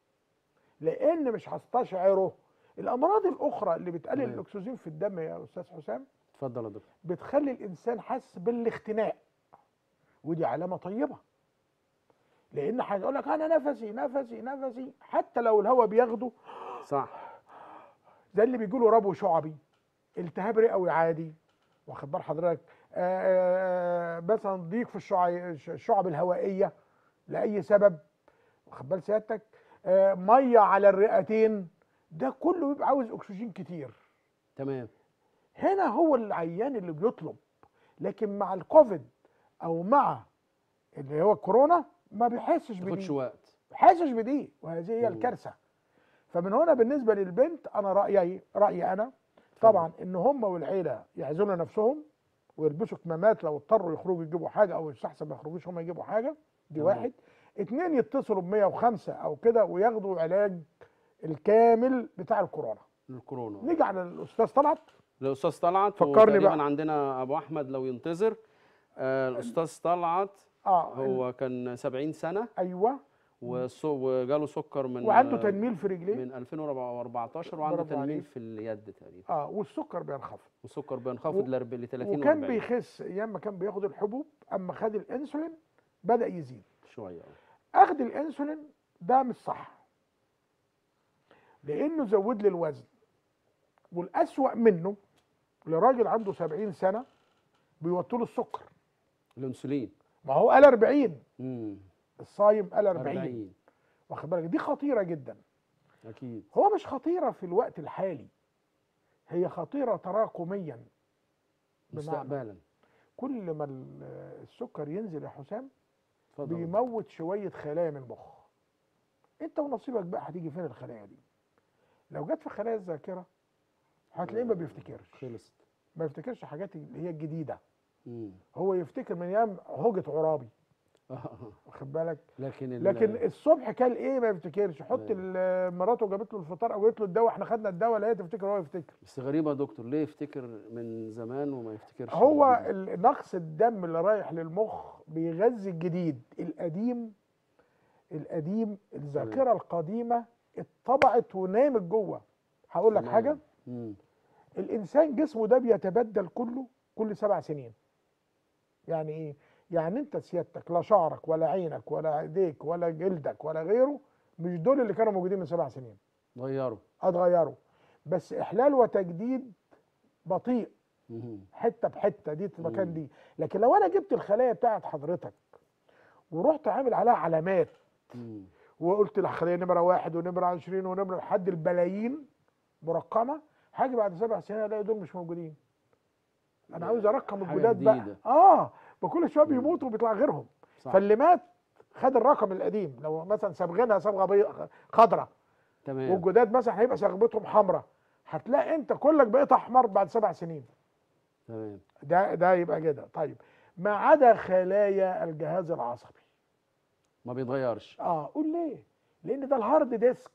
Speaker 2: لان مش هستشعره الامراض الاخرى اللي بتقلل
Speaker 1: تمام.
Speaker 2: الاكسجين في الدم يا استاذ حسام
Speaker 1: اتفضل يا دكتور
Speaker 2: بتخلي الانسان حاسس بالاختناق ودي علامه طيبه لان هيقول لك انا نفسي نفسي نفسي حتى لو الهواء بياخده
Speaker 1: صح
Speaker 2: زي اللي بيجوا ربو شعبي التهاب رئوي عادي واخد بال حضرتك آه، آه، مثلا ضيق في الشعب الشعب الهوائيه لاي سبب واخد بال سيادتك آه، ميه على الرئتين ده كله بيبقى عاوز اكسجين كتير
Speaker 1: تمام
Speaker 2: هنا هو العيان اللي بيطلب لكن مع الكوفيد او مع اللي هو الكورونا ما بيحسش
Speaker 1: ما تاخدش
Speaker 2: بدي
Speaker 1: وقت
Speaker 2: حاسش بدي وهذه هي
Speaker 1: مم.
Speaker 2: الكارثه فمن هنا بالنسبه للبنت انا رايي رايي انا
Speaker 1: اتفضل.
Speaker 2: طبعا ان هم والعيله يعزلوا نفسهم ويلبسوا كمامات لو اضطروا يخرجوا يجيبوا حاجه او يستحسن ما يخرجوش هم يجيبوا حاجه دي
Speaker 1: تمام.
Speaker 2: واحد اتنين يتصلوا ب 105 او كده وياخدوا علاج الكامل بتاع الكورونا
Speaker 1: الكورونا
Speaker 2: نيجي على الاستاذ طلعت
Speaker 1: الاستاذ طلعت
Speaker 2: فكرني
Speaker 1: وتقريبا
Speaker 2: بقى.
Speaker 1: عندنا ابو احمد لو ينتظر آه الاستاذ طلعت
Speaker 2: اه
Speaker 1: هو كان 70 سنه
Speaker 2: ايوه
Speaker 1: وسو- وجاله سكر من
Speaker 2: وعنده
Speaker 1: آه،
Speaker 2: تنميل في رجليه
Speaker 1: من 2014 وعنده
Speaker 2: برافو
Speaker 1: تنميل
Speaker 2: عليك.
Speaker 1: في اليد تقريبا
Speaker 2: اه والسكر بينخفض
Speaker 1: والسكر بينخفض ل 30
Speaker 2: وكان
Speaker 1: و40
Speaker 2: بيخس ايام ما كان بياخد الحبوب اما خد الانسولين بدا يزيد
Speaker 1: شويه آه.
Speaker 2: اخد الانسولين ده مش صح لانه زود لي الوزن والاسوأ منه لراجل عنده 70 سنه بيوطوا له السكر
Speaker 1: الانسولين
Speaker 2: ما هو قال 40
Speaker 1: امم
Speaker 2: الصايم قال 40
Speaker 1: 40
Speaker 2: واخد بالك دي خطيره جدا
Speaker 1: اكيد
Speaker 2: هو مش خطيره في الوقت الحالي هي خطيره تراكميا بمعنى
Speaker 1: مستقبلا
Speaker 2: كل ما ال- السكر ينزل يا حسام
Speaker 1: اتفضل
Speaker 2: بيموت شويه خلايا من المخ انت ونصيبك بقى هتيجي فين الخلايا دي لو جت في خلايا الذاكره هتلاقيه ما بيفتكرش
Speaker 1: خلصت
Speaker 2: ما يفتكرش حاجات اللي هي الجديده
Speaker 1: امم
Speaker 2: هو يفتكر من ايام هوجة عرابي واخد بالك
Speaker 1: لكن ال-
Speaker 2: لكن الصبح كل ايه ما يفتكرش حط
Speaker 1: أيوة.
Speaker 2: ال- مراته جابت له الفطار او جابت له الدواء احنا خدنا الدواء لا هي تفتكر هو يفتكر
Speaker 1: بس غريبه يا دكتور ليه يفتكر من زمان وما يفتكرش
Speaker 2: هو
Speaker 1: الجديد؟
Speaker 2: ال- نقص الدم اللي رايح للمخ بيغذي الجديد القديم القديم الذاكره القديمه اتطبعت ونامت جوه هقول لك
Speaker 1: تمام.
Speaker 2: حاجه
Speaker 1: امم
Speaker 2: الانسان جسمه ده بيتبدل كله كل سبع سنين يعني ايه يعني انت سيادتك لا شعرك ولا عينك ولا ايديك ولا جلدك ولا غيره مش دول اللي كانوا موجودين من سبع سنين
Speaker 1: غيروا
Speaker 2: اتغيروا بس احلال وتجديد بطيء
Speaker 1: مم.
Speaker 2: حته بحته دي
Speaker 1: مم.
Speaker 2: مكان دي لكن لو انا جبت الخلايا بتاعت حضرتك ورحت عامل عليها علامات
Speaker 1: مم.
Speaker 2: وقلت الخليه نمره واحد ونمره 20 ونمره لحد البلايين مرقمه هاجي بعد سبع سنين الاقي دول مش موجودين انا عاوز ارقم
Speaker 1: حاجة
Speaker 2: الجداد بقى
Speaker 1: جديدة.
Speaker 2: اه وكل شويه بيموتوا وبيطلع غيرهم
Speaker 1: صح
Speaker 2: فاللي مات خد الرقم القديم لو مثلا صبغينها صبغه بي... خضراء
Speaker 1: تمام
Speaker 2: والجداد مثلا هيبقى صبغتهم حمراء هتلاقي انت كلك بقيت احمر بعد سبع سنين
Speaker 1: تمام
Speaker 2: ده ده يبقى كده طيب ما عدا خلايا الجهاز العصبي
Speaker 1: ما بيتغيرش
Speaker 2: اه قول ليه لان ده الهارد ديسك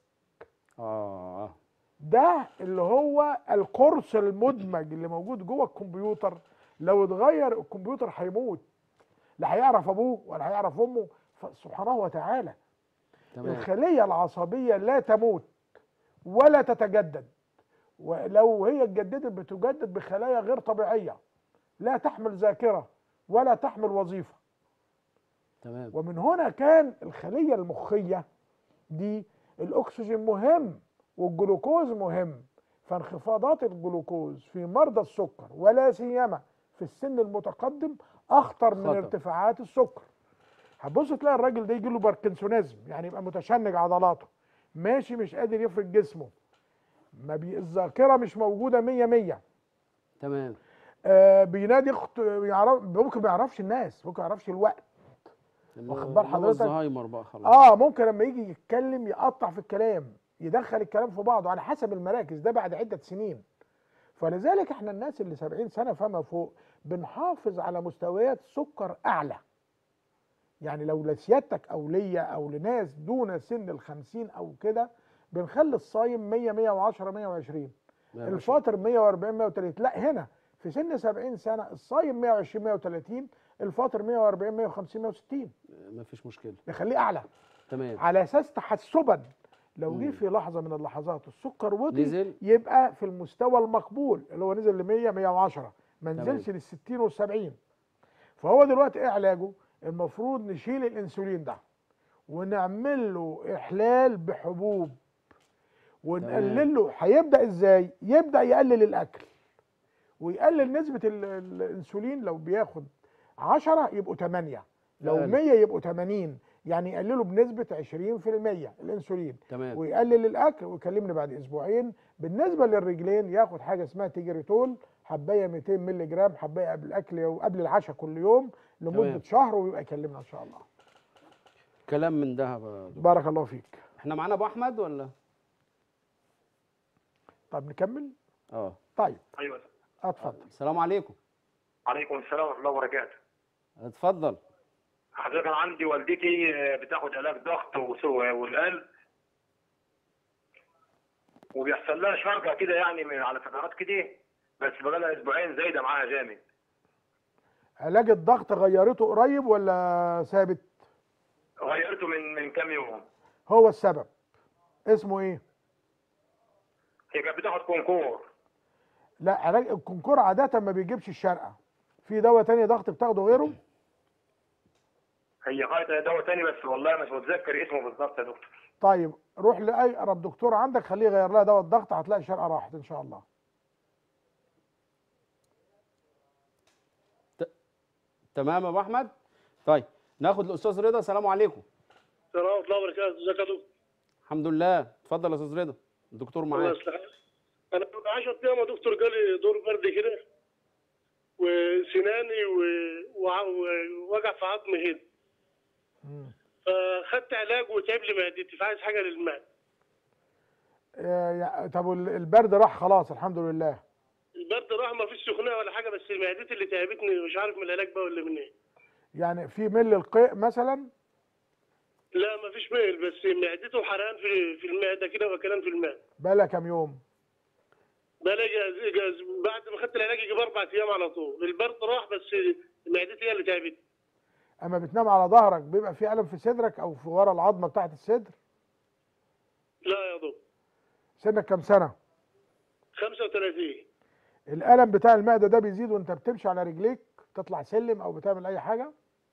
Speaker 1: اه
Speaker 2: ده اللي هو القرص المدمج اللي موجود جوه الكمبيوتر لو اتغير الكمبيوتر هيموت لا هيعرف ابوه ولا هيعرف امه سبحانه وتعالى
Speaker 1: تمام
Speaker 2: الخليه العصبيه لا تموت ولا تتجدد ولو هي اتجددت بتجدد بخلايا غير طبيعيه لا تحمل ذاكره ولا تحمل وظيفه
Speaker 1: تمام
Speaker 2: ومن هنا كان الخليه المخيه دي الاكسجين مهم والجلوكوز مهم فانخفاضات الجلوكوز في مرضى السكر ولا سيما في السن المتقدم اخطر من
Speaker 1: خطر.
Speaker 2: ارتفاعات السكر هتبص تلاقي الراجل ده يجي له باركنسونيزم يعني يبقى متشنج عضلاته ماشي مش قادر يفرد جسمه ما بي... الذاكره مش موجوده 100 100
Speaker 1: تمام
Speaker 2: آه بينادي اخت يعرف ممكن ما يعرفش الناس ممكن ما يعرفش الوقت واخد بال
Speaker 1: اللي هو
Speaker 2: حضرتك؟
Speaker 1: الزهايمر بقى خلاص
Speaker 2: اه ممكن لما يجي يتكلم يقطع في الكلام يدخل الكلام في بعضه على حسب المراكز ده بعد عده سنين فلذلك احنا الناس اللي 70 سنه فما فوق بنحافظ على مستويات سكر اعلى يعني لو لسيادتك او ليا او لناس دون سن ال 50 او كده بنخلي الصايم 100 110 120
Speaker 1: ما يبقاش-
Speaker 2: الفاطر 140 130 لا هنا في سن 70 سنه الصايم 120 130 الفاطر 140 150 160
Speaker 1: ما فيش مشكله
Speaker 2: نخليه اعلى
Speaker 1: تمام
Speaker 2: على اساس تحسبا لو جه
Speaker 1: مم.
Speaker 2: في لحظه من اللحظات السكر وطي
Speaker 1: نزل
Speaker 2: يبقى في المستوى المقبول اللي هو نزل ل 100 110 ما
Speaker 1: تمام.
Speaker 2: نزلش لل 60 وال 70 فهو دلوقتي ايه علاجه؟ المفروض نشيل الانسولين ده ونعمل له احلال بحبوب ونقلل له هيبدا ازاي؟ يبدا يقلل الاكل ويقلل نسبه ال- ال- الانسولين لو بياخد 10 يبقوا 8 لو
Speaker 1: أقل.
Speaker 2: 100 يبقوا 80 يعني يقللوا بنسبه 20% الانسولين
Speaker 1: تمام
Speaker 2: ويقلل الاكل ويكلمني بعد اسبوعين بالنسبه للرجلين ياخد حاجه اسمها تيجريتول حبايه 200 مللي جرام حبايه قبل الاكل وقبل العشاء كل يوم لمده
Speaker 1: تمام.
Speaker 2: شهر ويبقى يكلمنا ان شاء الله
Speaker 1: كلام من دهب يا دكتور.
Speaker 2: بارك الله فيك
Speaker 1: احنا معانا ابو احمد ولا
Speaker 2: طب نكمل
Speaker 1: اه
Speaker 2: طيب
Speaker 4: ايوه
Speaker 2: اتفضل
Speaker 1: السلام عليكم
Speaker 4: عليكم السلام ورحمه الله وبركاته
Speaker 1: اتفضل
Speaker 4: حضرتك انا عندي والدتي آه، بتاخد علاج ضغط وس- والقلب وبيحصل لها شرجه كده يعني من على فترات كده بس بقالها اسبوعين زايده معاها جامد
Speaker 2: علاج الضغط غيرته قريب ولا ثابت
Speaker 4: غيرته من من كام يوم
Speaker 2: هو السبب اسمه ايه
Speaker 4: هي كانت بتاخد كونكور
Speaker 2: لا علاج الكونكور عاده ما بيجيبش الشرقه في دواء تاني ضغط بتاخده غيره
Speaker 4: هي خدت دواء تاني بس والله مش متذكر اسمه بالظبط يا دكتور
Speaker 2: طيب روح لاي اقرب دكتور عندك خليه يغير لها دواء الضغط هتلاقي الشرقه راحت ان شاء الله
Speaker 1: تمام يا ابو احمد طيب ناخد الاستاذ رضا السلام عليكم
Speaker 7: السلام ورحمة الله وبركاته، ازيك يا دكتور؟
Speaker 1: الحمد لله اتفضل يا استاذ رضا الدكتور
Speaker 7: الله
Speaker 1: معاك
Speaker 7: يصلحك. أنا من 10 أيام يا دكتور جالي دور برد كده وسناني و- وع- ووجع في عظمي هنا.
Speaker 2: مم.
Speaker 7: فخدت علاج وتعب لي معدتي فعايز حاجة للمعدة.
Speaker 2: آه، يا- طب وال- البرد راح خلاص الحمد لله
Speaker 7: البرد راح ما فيش سخونية ولا حاجة بس معدتي اللي تعبتني مش عارف من العلاج بقى ولا من إيه.
Speaker 2: يعني في مل القيء مثلا
Speaker 7: لا ما فيش ميل بس معدته حرقان في في المعدة كده وكلام في المعدة.
Speaker 2: بقالها كام يوم
Speaker 7: بقى جاز جاز بعد ما خدت العلاج يجي بأربع أيام على طول. البرد راح بس معدتي هي اللي تعبتني.
Speaker 2: اما بتنام على ظهرك بيبقى في الم في صدرك او في ورا العظمه بتاعت الصدر
Speaker 7: لا يا دكتور.
Speaker 2: سنك كام سنه
Speaker 7: 35
Speaker 2: الالم بتاع المعده ده بيزيد وانت بتمشي على رجليك تطلع سلم او بتعمل اي حاجه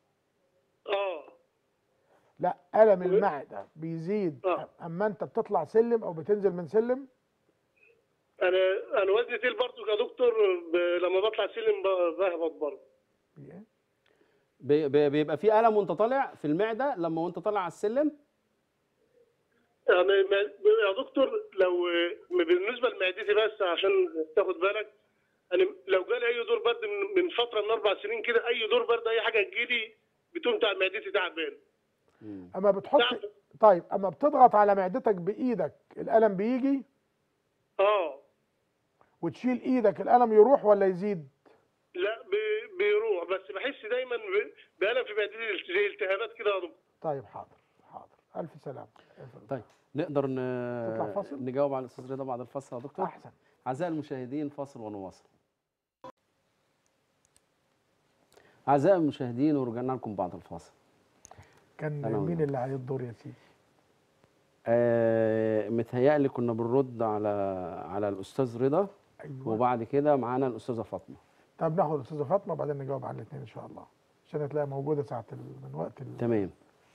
Speaker 7: اه
Speaker 2: لا الم المعده بيزيد
Speaker 7: آه.
Speaker 2: اما انت بتطلع سلم او بتنزل من سلم
Speaker 7: انا انا وزني تقيل برضه يا دكتور ب... لما بطلع سلم ب- بهبط برضه
Speaker 2: إيه؟
Speaker 1: بي- بي- بيبقى في الم وانت طالع في المعده لما وانت طالع على السلم
Speaker 7: يعني ما- يا دكتور لو بالنسبه لمعدتي بس عشان تاخد بالك انا لو جالي اي دور برد من, من فتره من اربع سنين كده اي دور برد اي حاجه تجيلي بتقوم تع- معدتي تعبان
Speaker 2: اما بتحط
Speaker 7: نعم.
Speaker 2: طيب اما بتضغط على معدتك بايدك الالم بيجي
Speaker 7: اه
Speaker 2: وتشيل ايدك الالم يروح ولا يزيد
Speaker 7: لا بي... بيروح بس بحس دايما ب... بألم في معدتي زي التهابات كده يا دكتور
Speaker 2: طيب حاضر حاضر الف سلامه
Speaker 1: طيب نقدر
Speaker 2: تطلع
Speaker 1: ن...
Speaker 2: فاصل؟
Speaker 1: نجاوب على الاستاذ رضا بعد الفاصل يا دكتور
Speaker 2: احسن
Speaker 1: اعزائي المشاهدين فاصل ونواصل اعزائي المشاهدين ورجعنا لكم بعد الفاصل
Speaker 2: كان
Speaker 1: أنا
Speaker 2: مين
Speaker 1: والله.
Speaker 2: اللي عليه الدور يا سيدي
Speaker 1: آه متهيألي كنا بنرد على على الاستاذ رضا
Speaker 2: ايوه
Speaker 1: وبعد كده معانا الاستاذه فاطمه
Speaker 2: طب ناخد الاستاذه فاطمه وبعدين نجاوب على الاثنين ان شاء الله عشان هتلاقيها موجوده ساعه ال- من وقت ال-
Speaker 1: تمام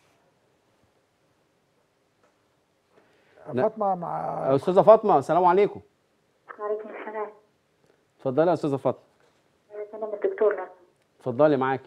Speaker 1: لا.
Speaker 2: فاطمه مع
Speaker 1: استاذه فاطمه السلام عليكم
Speaker 8: وعليكم السلام
Speaker 1: اتفضلي يا استاذه فاطمه
Speaker 8: سلام الدكتور لك
Speaker 1: اتفضلي معاكي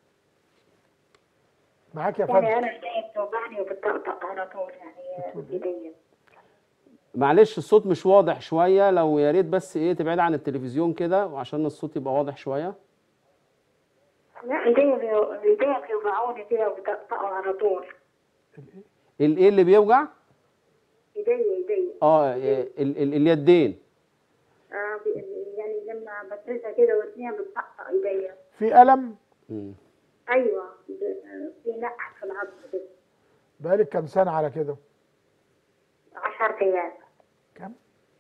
Speaker 2: معاك يا
Speaker 8: يعني
Speaker 2: فندم
Speaker 8: انا ايديا بتوجعني وبتطقطق على طول يعني ايديا
Speaker 1: معلش الصوت مش واضح شويه لو يا ريت بس ايه تبعد عن التلفزيون كده وعشان الصوت يبقى واضح شويه
Speaker 8: لا ايديا بيو- ايديا بيوجعوني كده وبتطقطقوا على طول
Speaker 1: الايه اللي بيوجع
Speaker 8: ايديا ايديا
Speaker 1: اه ال- ال- اليدين
Speaker 8: آه بي- يعني لما بفردها كده وارميها بتطقطق ايديا
Speaker 2: في الم
Speaker 1: مم.
Speaker 8: ايوه ب- في نقح في العظم كده
Speaker 2: بقالك كام سنه على كده
Speaker 8: 10 ايام
Speaker 2: كام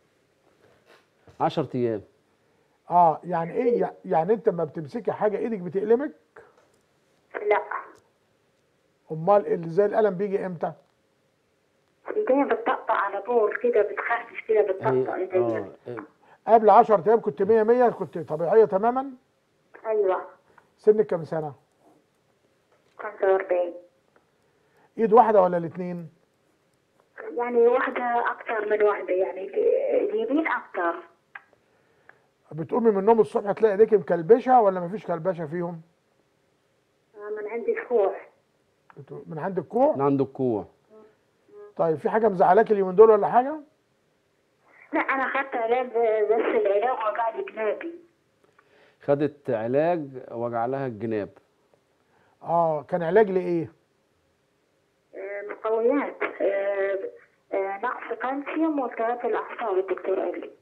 Speaker 1: 10 ايام
Speaker 2: اه يعني ايه يع- يعني انت لما بتمسكي حاجه ايدك بتألمك
Speaker 8: لا
Speaker 2: امال اللي زي الالم بيجي امتى
Speaker 8: ايديا بتطقطق على طول كده بتخرفش كده بتطقطق
Speaker 1: هي
Speaker 8: ايديا
Speaker 1: اه
Speaker 2: قبل 10 ايام كنت 100 100 كنت طبيعيه تماما
Speaker 8: ايوه
Speaker 2: سنك كام سنه
Speaker 8: 45
Speaker 2: ايد واحده ولا الاثنين
Speaker 8: يعني واحدة أكتر من واحدة يعني اليمين أكتر
Speaker 2: بتقومي من النوم الصبح تلاقي ايديك مكلبشه ولا مفيش كلبشه فيهم
Speaker 8: من عند الكوع
Speaker 2: بتقو- من عند الكوع
Speaker 1: من عند الكوع
Speaker 2: طيب في حاجه مزعلاك اليومين دول ولا حاجه
Speaker 8: لا أنا خدت علاج بس العلاج وجع لي جنابي
Speaker 1: خدت علاج وجع لها الجناب
Speaker 2: اه كان علاج لايه
Speaker 8: آه، مقويات آه، آه، نقص كالسيوم والتهاب الأعصاب الدكتور قال لي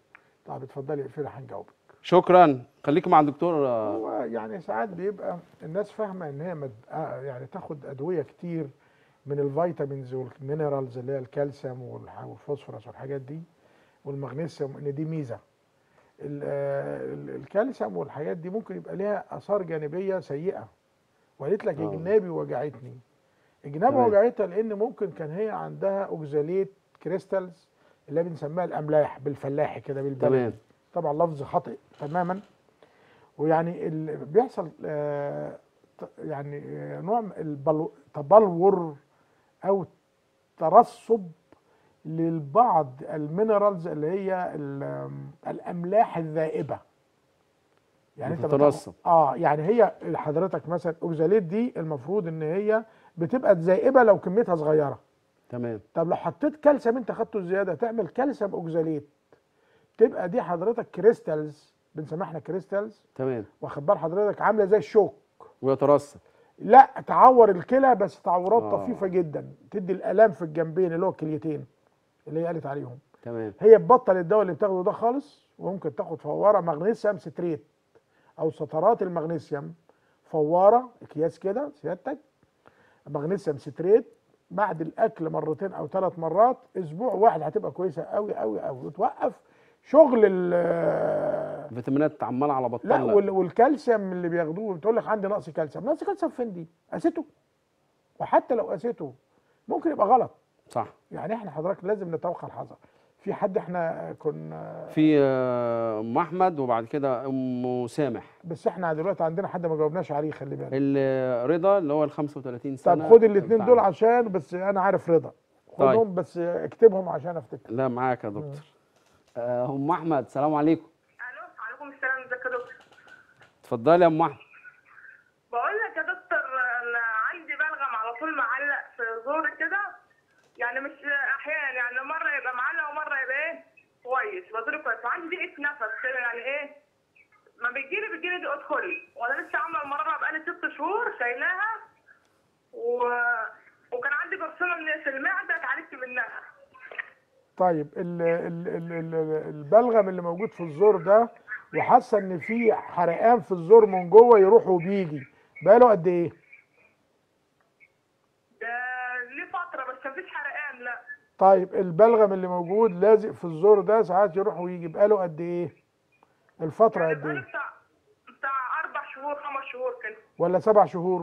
Speaker 2: طب اتفضلي اقفلي هنجاوبك
Speaker 1: شكرا خليك مع الدكتور آه،
Speaker 2: هو يعني ساعات بيبقى الناس فاهمه ان هي مد... آه يعني تاخد ادويه كتير من الفيتامينز والمينرالز اللي هي الكالسيوم والح- والفوسفورس والحاجات دي والمغنيسيوم ان دي ميزه ال- آه، ال- الكالسيوم والحاجات دي ممكن يبقى ليها اثار جانبيه سيئه وقالت لك
Speaker 1: آه.
Speaker 2: جنابي وجعتني الجنابه
Speaker 1: تمام.
Speaker 2: وجعتها لان ممكن كان هي عندها اوكزاليت كريستالز اللي بنسميها الاملاح بالفلاحي كده بالبلدي
Speaker 1: تمام
Speaker 2: طبعا لفظ خاطئ تماما ويعني اللي بيحصل آه، ت- يعني آه، نوع من البلو- تبلور او ترسب للبعض المينرالز اللي هي ال- الاملاح الذائبه يعني انت بتاخد-
Speaker 1: بتترسب.
Speaker 2: اه يعني هي حضرتك مثلا اوكزاليت دي المفروض ان هي بتبقى ذائبه لو كميتها صغيره
Speaker 1: تمام
Speaker 2: طب لو حطيت كالسيوم انت خدته زياده تعمل كالسيوم اوكزاليت تبقى دي حضرتك كريستالز بنسميها احنا كريستالز
Speaker 1: تمام
Speaker 2: واخد بال حضرتك عامله زي الشوك
Speaker 1: ويترسب
Speaker 2: لا تعور الكلى بس تعورات
Speaker 1: آه.
Speaker 2: طفيفه جدا تدي الالام في الجنبين اللي هو الكليتين اللي هي قالت عليهم
Speaker 1: تمام
Speaker 2: هي تبطل الدواء اللي بتاخده ده خالص وممكن تاخد فواره مغنيسيوم ستريت او سطرات المغنيسيوم فواره اكياس كده سيادتك مغنيسيوم ستريت بعد الاكل مرتين او ثلاث مرات اسبوع واحد هتبقى كويسه قوي قوي قوي وتوقف شغل ال
Speaker 1: فيتامينات عماله على بطال
Speaker 2: لا وال- والكالسيوم اللي بياخدوه بتقول لك عندي نقص كالسيوم نقص كالسيوم فين دي قاسيته وحتى لو قاسيته ممكن يبقى غلط
Speaker 1: صح
Speaker 2: يعني احنا حضرتك لازم نتوقع الحذر في حد احنا كنا
Speaker 1: في آه، ام احمد وبعد كده ام سامح
Speaker 2: بس احنا دلوقتي عندنا حد ما جاوبناش عليه خلي بالك
Speaker 1: الرضا اللي هو ال 35 سنه
Speaker 2: طب خد الاثنين
Speaker 1: بتاع-
Speaker 2: دول عشان بس انا عارف رضا
Speaker 1: طيب.
Speaker 2: خدهم بس اكتبهم عشان افتكر
Speaker 1: لا معاك يا دكتور آه، ام احمد سلام عليكم
Speaker 5: الو عليكم السلام ازيك يا دكتور
Speaker 1: اتفضلي يا ام احمد
Speaker 5: بقول لك يا دكتور انا عندي بلغم على طول معلق في زوري كده يعني مش احيانا يعني مره يبقى معلق ومره يبقى ايه كويس بزوري كويس وعندي ضيقه نفس كده يعني ايه ما بيجيلي بيجيلي ضيقه خلق وانا لسه عامله المره بقالي ست شهور شايلاها و... وكان عندي جرثومه من- في المعده اتعالجت منها
Speaker 2: طيب ال ال ال ال البلغم اللي موجود في الزور ده وحاسه ان في حرقان في الزور من جوه يروح وبيجي بقاله قد ايه؟
Speaker 5: ده ليه فتره بس مفيش حرقان لا
Speaker 2: طيب البلغم اللي موجود لازق في الزور ده ساعات يروح ويجي بقاله قد ايه؟ الفتره
Speaker 5: يعني
Speaker 2: قد
Speaker 5: بقالي
Speaker 2: ايه؟
Speaker 5: بتاع بتاع اربع شهور خمس شهور كده
Speaker 2: ولا سبع شهور؟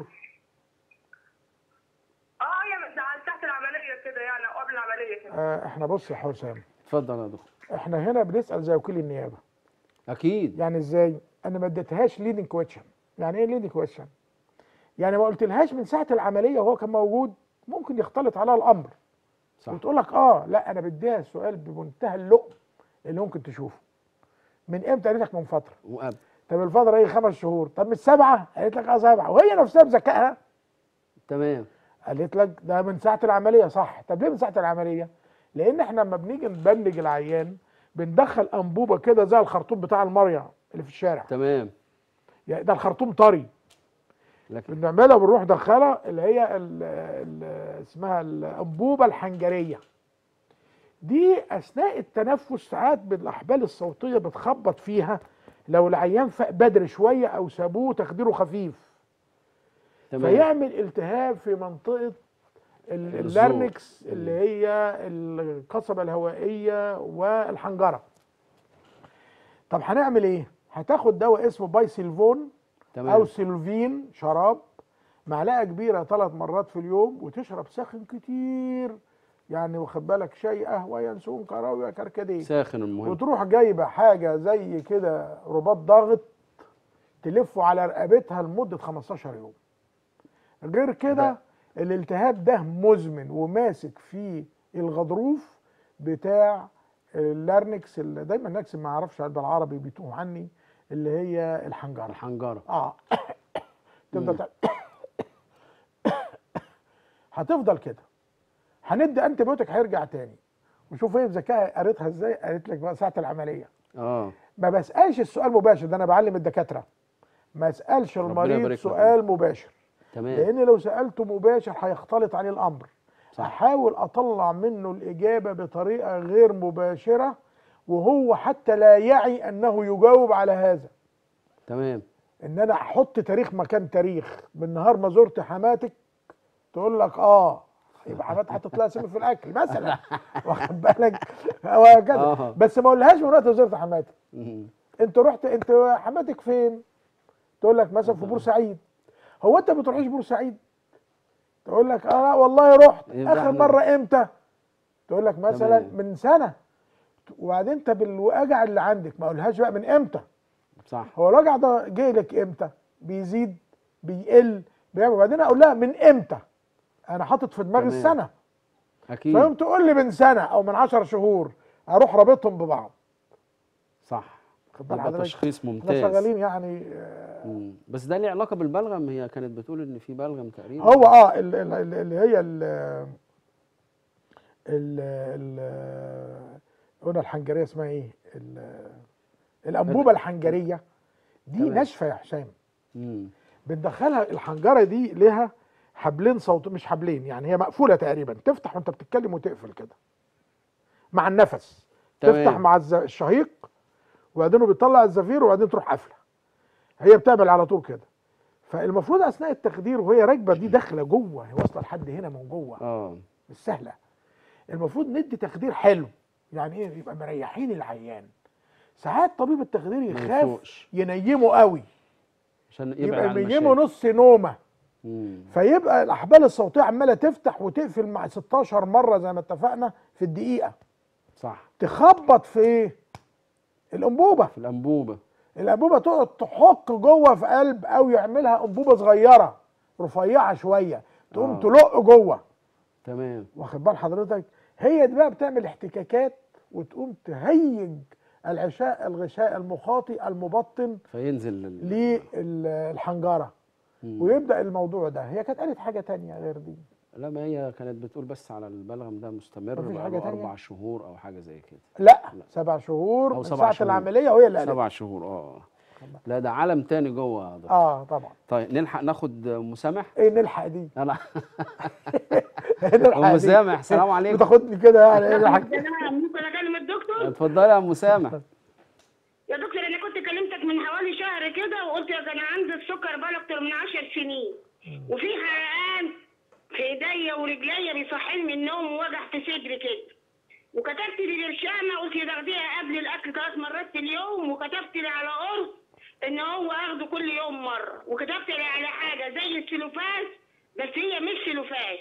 Speaker 5: اه يعني ده تحت العمليه كده يعني او قبل العمليه كده
Speaker 2: آه احنا بص يا حسام
Speaker 1: اتفضل يا دكتور
Speaker 2: احنا هنا بنسال زي وكيل النيابه
Speaker 1: اكيد
Speaker 2: يعني ازاي؟ انا ما اديتهاش ليدنج كويشن يعني ايه ليدنج كويشن؟ يعني ما قلتلهاش من ساعه العمليه وهو كان موجود ممكن يختلط عليها الامر
Speaker 1: صح
Speaker 2: وتقول لك اه لا انا بديها السؤال بمنتهى اللؤم اللي ممكن تشوفه من امتى قالت لك من فتره
Speaker 1: وقبل
Speaker 2: طب الفتره ايه خمس شهور طب مش سبعه قالت لك اه سبعه وهي نفسها بذكائها
Speaker 1: تمام
Speaker 2: قالت لك ده من ساعه العمليه صح طب ليه من ساعه العمليه لان احنا لما بنيجي نبنج العيان بندخل انبوبه كده زي الخرطوم بتاع المريا اللي في الشارع
Speaker 1: تمام
Speaker 2: يعني ده الخرطوم طري
Speaker 1: لكن
Speaker 2: بنعملها بنروح دخلها اللي هي ال ال اسمها الانبوبه الحنجريه دي اثناء التنفس ساعات بالاحبال الصوتيه بتخبط فيها لو العيان فاق بدري شويه او سابوه تخديره خفيف
Speaker 1: تمام
Speaker 2: فيعمل التهاب في منطقه ال-
Speaker 1: الزور.
Speaker 2: اللارنكس اللي هي القصبه الهوائيه والحنجره طب هنعمل ايه هتاخد دواء اسمه بايسيلفون او
Speaker 1: تمام
Speaker 2: سيلفين شراب معلقه كبيره ثلاث مرات في اليوم وتشرب ساخن كتير يعني واخد بالك شاي قهوه ينسون كراويه كركديه
Speaker 1: ساخن المهم
Speaker 2: وتروح جايبه حاجه زي كده رباط ضاغط تلفه على رقبتها لمده 15 يوم غير كده
Speaker 1: ده-
Speaker 2: الالتهاب ده مزمن وماسك في الغضروف بتاع اللارنكس اللي دايما نكسب ما اعرفش بالعربي بيتوه عني اللي هي الحنجره
Speaker 1: الحنجره
Speaker 2: اه تفضل تع- هتفضل كده هندي انتي بيوتك هيرجع تاني وشوف هي بذكائها قريتها ازاي قالت لك بقى ساعه العمليه
Speaker 1: اه
Speaker 2: ما بسالش السؤال مباشر ده انا بعلم الدكاتره ما اسالش
Speaker 1: ربنا
Speaker 2: المريض
Speaker 1: يبارك لك.
Speaker 2: سؤال مباشر
Speaker 1: تمام
Speaker 2: لان لو سالته مباشر هيختلط عليه الامر
Speaker 1: صح.
Speaker 2: احاول اطلع منه الاجابه بطريقه غير مباشره وهو حتى لا يعي انه يجاوب على هذا
Speaker 1: تمام
Speaker 2: ان انا احط تاريخ مكان تاريخ من نهار ما زرت حماتك تقول لك اه يبقى حماتك حطت لها سم في الاكل مثلا واخد بالك وهكذا
Speaker 1: آه.
Speaker 2: بس ما اقولهاش من وقت ما زرت حماتك
Speaker 1: مم.
Speaker 2: انت رحت انت حماتك فين تقول لك مثلا في بورسعيد هو انت ما بتروحيش بورسعيد تقول لك اه لا والله رحت
Speaker 1: يبقى
Speaker 2: اخر
Speaker 1: إحنا-
Speaker 2: مره امتى تقول لك مثلا
Speaker 1: تمام.
Speaker 2: من سنه وبعدين انت بالوجع اللي عندك ما اقولهاش بقى من امتى
Speaker 1: صح
Speaker 2: هو الوجع ده جاي لك امتى بيزيد بيقل بيعمل وبعدين اقول لها من امتى انا حاطط في دماغي
Speaker 1: تمام.
Speaker 2: السنه
Speaker 1: اكيد
Speaker 2: فيوم تقول لي من سنه او من عشر شهور اروح رابطهم ببعض
Speaker 1: صح
Speaker 2: خد بال
Speaker 1: يبقى
Speaker 2: حضرتك
Speaker 1: تشخيص
Speaker 2: احنا
Speaker 1: ممتاز
Speaker 2: شغالين يعني آه،
Speaker 1: مم. بس ده ليه علاقه بالبلغم هي كانت بتقول ان في بلغم تقريبا
Speaker 2: هو اه ال- ال- ال- اللي هي ال ال ال قلنا الحنجريه اسمها ايه؟ ال- الانبوبه الحنجريه دي
Speaker 1: تمام.
Speaker 2: ناشفه يا حسام
Speaker 1: مم.
Speaker 2: بندخلها الحنجره دي لها حبلين صوت مش حبلين يعني هي مقفوله تقريبا تفتح وانت بتتكلم وتقفل كده مع النفس
Speaker 1: تمام.
Speaker 2: تفتح مع الز- الشهيق وبعدين بيطلع الزفير وبعدين تروح قافله هي بتعمل على طول كده فالمفروض اثناء التخدير وهي راكبه دي داخله جوه هي واصله لحد هنا من جوه
Speaker 1: اه
Speaker 2: مش سهله المفروض ندي تخدير حلو يعني ايه يبقى مريحين العيان ساعات طبيب التخدير يخاف
Speaker 1: يفوقش.
Speaker 2: ينيمه قوي
Speaker 1: عشان يبعد
Speaker 2: يبقى
Speaker 1: عن
Speaker 2: ينيمه
Speaker 1: المشاكل.
Speaker 2: نص نومه
Speaker 1: مم.
Speaker 2: فيبقى الاحبال الصوتيه عماله تفتح وتقفل مع 16 مره زي ما اتفقنا في الدقيقه
Speaker 1: صح
Speaker 2: تخبط في ايه الانبوبه
Speaker 1: في الانبوبه
Speaker 2: الانبوبه تقعد تحك جوه في قلب او يعملها انبوبه صغيره رفيعه شويه تقوم
Speaker 1: آه.
Speaker 2: تلق جوه
Speaker 1: تمام
Speaker 2: واخد بال حضرتك هي دي بقى بتعمل احتكاكات وتقوم تهيج العشاء الغشاء المخاطي المبطن
Speaker 1: فينزل ال-
Speaker 2: للحنجره
Speaker 1: مم.
Speaker 2: ويبدا الموضوع ده هي كانت قالت حاجه تانية غير دي
Speaker 1: لا ما هي كانت بتقول بس على البلغم ده مستمر
Speaker 2: مفيش
Speaker 1: بقى
Speaker 2: حاجة
Speaker 1: له
Speaker 2: تانية؟
Speaker 1: اربع شهور او حاجه زي كده
Speaker 2: لا
Speaker 1: لا.
Speaker 2: سبع شهور
Speaker 1: أو
Speaker 2: من
Speaker 1: سبع
Speaker 2: ساعه
Speaker 1: شهور.
Speaker 2: العمليه وهي اللي قالت
Speaker 1: سبع شهور اه لا ده عالم تاني جوه يا دكتور
Speaker 2: اه طبعا
Speaker 1: طيب نلحق ناخد مسامح
Speaker 2: ايه نلحق دي
Speaker 1: انا
Speaker 2: نلحق
Speaker 1: ام
Speaker 2: دي.
Speaker 1: مسامح السلام عليكم
Speaker 2: بتاخدني كده يعني ايه نلحق
Speaker 5: سلام ممكن اكلم الدكتور
Speaker 1: اتفضلي يا ام مسامح
Speaker 5: يا دكتور انا كنت كلمتك من حوالي شهر كده وقلت يا انا عندي السكر بقى اكتر من 10 سنين وفي حرقان في ايديا ورجليا بيصحيني من النوم ووجع في صدري كده وكتبت لي برشامه قلت تاخديها قبل الاكل ثلاث مرات في اليوم وكتبت لي على قرص ان هو اخده كل يوم مره وكتبت لي على حاجه زي السلوفاس بس هي مش سلوفاس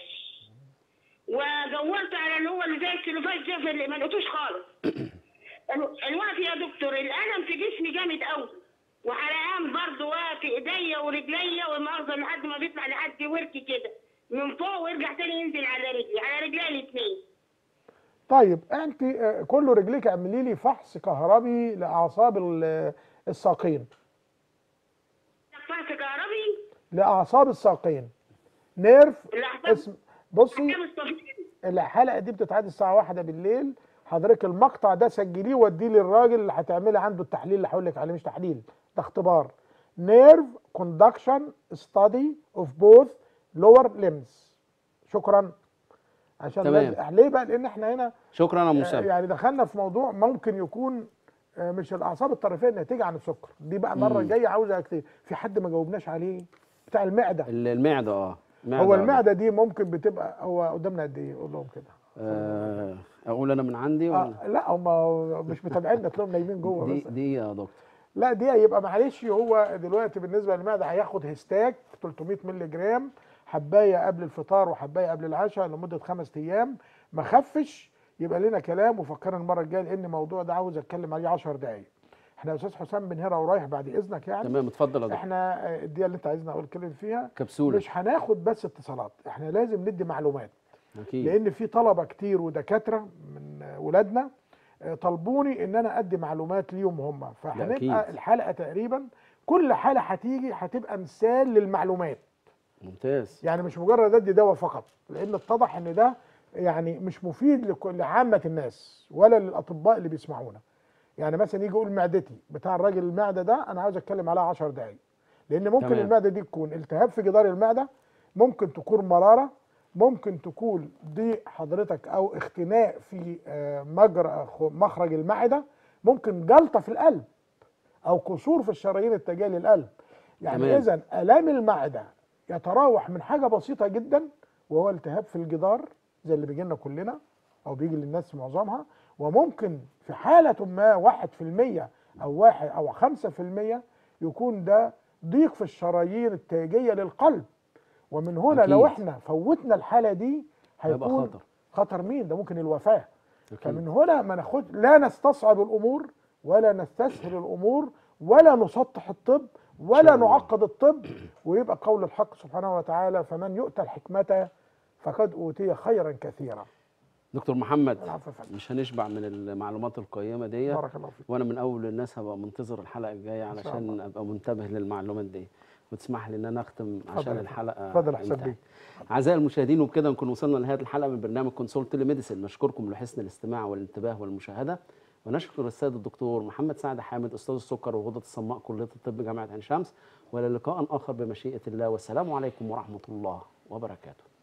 Speaker 5: ودورت على اللي هو اللي زي السلوفاس ده في اللي ما لقيتوش خالص الو- الوقت يا دكتور الالم في جسمي جامد قوي وحرقان برضه في ايديا ورجليا والمؤاخذه لحد ما بيطلع لحد وركي كده من فوق ويرجع تاني ينزل على رجلي على رجلي الاثنين
Speaker 2: طيب انت آه، كل رجليك اعملي لي فحص كهربي لاعصاب ال- الساقين
Speaker 5: فحص كهربي
Speaker 2: لاعصاب الساقين نيرف
Speaker 5: الأعصاب-
Speaker 2: اسم بصي
Speaker 5: حكام الصفين
Speaker 2: الحلقه دي بتتعاد الساعه واحدة بالليل حضرتك المقطع ده سجليه وديه للراجل اللي هتعملي عنده التحليل اللي هقول لك عليه مش تحليل ده اختبار نيرف كوندكشن ستادي اوف بوث لور limbs شكرا عشان
Speaker 1: تمام.
Speaker 2: لازم- ليه بقى لان احنا هنا
Speaker 1: شكرا يا
Speaker 2: آه،
Speaker 1: مسامح
Speaker 2: يعني دخلنا في موضوع ممكن يكون آه، مش الاعصاب الطرفيه الناتجه عن السكر دي بقى المره
Speaker 1: مم.
Speaker 2: الجايه عاوزه كتير في حد ما جاوبناش عليه بتاع المعده
Speaker 1: ال- المعده اه
Speaker 2: هو
Speaker 1: آه.
Speaker 2: المعده دي ممكن بتبقى هو قدامنا قد ايه قول لهم كده
Speaker 1: آه، اقول انا من عندي ولا
Speaker 2: آه لا هم مش متابعيننا تلاقيهم نايمين جوه
Speaker 1: دي
Speaker 2: بس
Speaker 1: دي يا دكتور
Speaker 2: لا دي يبقى معلش هو دلوقتي بالنسبه للمعده هياخد هيستاك 300 مللي جرام حبايه قبل الفطار وحبايه قبل العشاء لمده خمس ايام ما خفش يبقى لنا كلام وفكرنا المره الجايه لان الموضوع ده عاوز اتكلم عليه 10 دقائق احنا يا استاذ حسام من هنا ورايح بعد اذنك يعني
Speaker 1: تمام اتفضل يا دكتور
Speaker 2: احنا آه، الدقيقه اللي انت عايزنا اقول اتكلم فيها
Speaker 1: كبسوله
Speaker 2: مش هناخد بس اتصالات احنا لازم ندي معلومات
Speaker 1: اكيد
Speaker 2: لان في طلبه كتير ودكاتره من ولادنا آه، طلبوني ان انا ادي معلومات ليهم هم
Speaker 1: أكيد.
Speaker 2: فهنبقى الحلقه تقريبا كل حاله هتيجي هتبقى مثال للمعلومات
Speaker 1: ممتاز
Speaker 2: يعني مش مجرد ادي دواء فقط لان اتضح ان ده يعني مش مفيد لكل عامه الناس ولا للاطباء اللي بيسمعونا يعني مثلا يجي يقول معدتي بتاع الراجل المعده ده انا عاوز اتكلم عليها 10 دقائق لان ممكن
Speaker 1: تمام.
Speaker 2: المعده دي تكون التهاب في جدار المعده ممكن تكون مراره ممكن تكون ضيق حضرتك او اختناق في آه، مجرى خ- مخرج المعده ممكن جلطه في القلب او كسور في الشرايين التاجيه للقلب يعني
Speaker 1: تمام.
Speaker 2: اذا الام المعده يتراوح من حاجه بسيطه جدا وهو التهاب في الجدار زي اللي بيجي لنا كلنا او بيجي للناس معظمها وممكن في حاله ما واحد في المية او واحد او خمسة في المية يكون ده ضيق في الشرايين التاجيه للقلب ومن هنا
Speaker 1: أكيد.
Speaker 2: لو احنا فوتنا الحاله دي
Speaker 1: هيبقى
Speaker 2: هيكون
Speaker 1: خطر.
Speaker 2: خطر مين ده ممكن الوفاه
Speaker 1: أكيد.
Speaker 2: فمن هنا ما ناخد لا نستصعب الامور ولا نستسهل الامور ولا نسطح الطب ولا
Speaker 1: الله.
Speaker 2: نعقد الطب ويبقى قول الحق سبحانه وتعالى فمن يؤتى الحكمه فقد اوتي خيرا كثيرا
Speaker 1: دكتور محمد
Speaker 2: العفو يا فندم.
Speaker 1: مش هنشبع من المعلومات القيمه دي
Speaker 2: بارك الله فيك
Speaker 1: وانا من اول الناس هبقى منتظر الحلقه الجايه
Speaker 2: شاء
Speaker 1: علشان
Speaker 2: الله.
Speaker 1: ابقى منتبه للمعلومات دي وتسمح لي ان انا اختم عشان
Speaker 2: اتفضل.
Speaker 1: الحلقه
Speaker 2: اتفضل يا حسام
Speaker 1: انتهت.
Speaker 2: بيه.
Speaker 1: اعزائي المشاهدين وبكده نكون وصلنا لنهايه الحلقه من برنامج كونسول تيلي ميديسن نشكركم لحسن الاستماع والانتباه والمشاهده ونشكر السيد الدكتور محمد سعد حامد استاذ السكر وغدة الصماء كليه الطب جامعه عين شمس والى لقاء اخر بمشيئه الله والسلام عليكم ورحمه الله وبركاته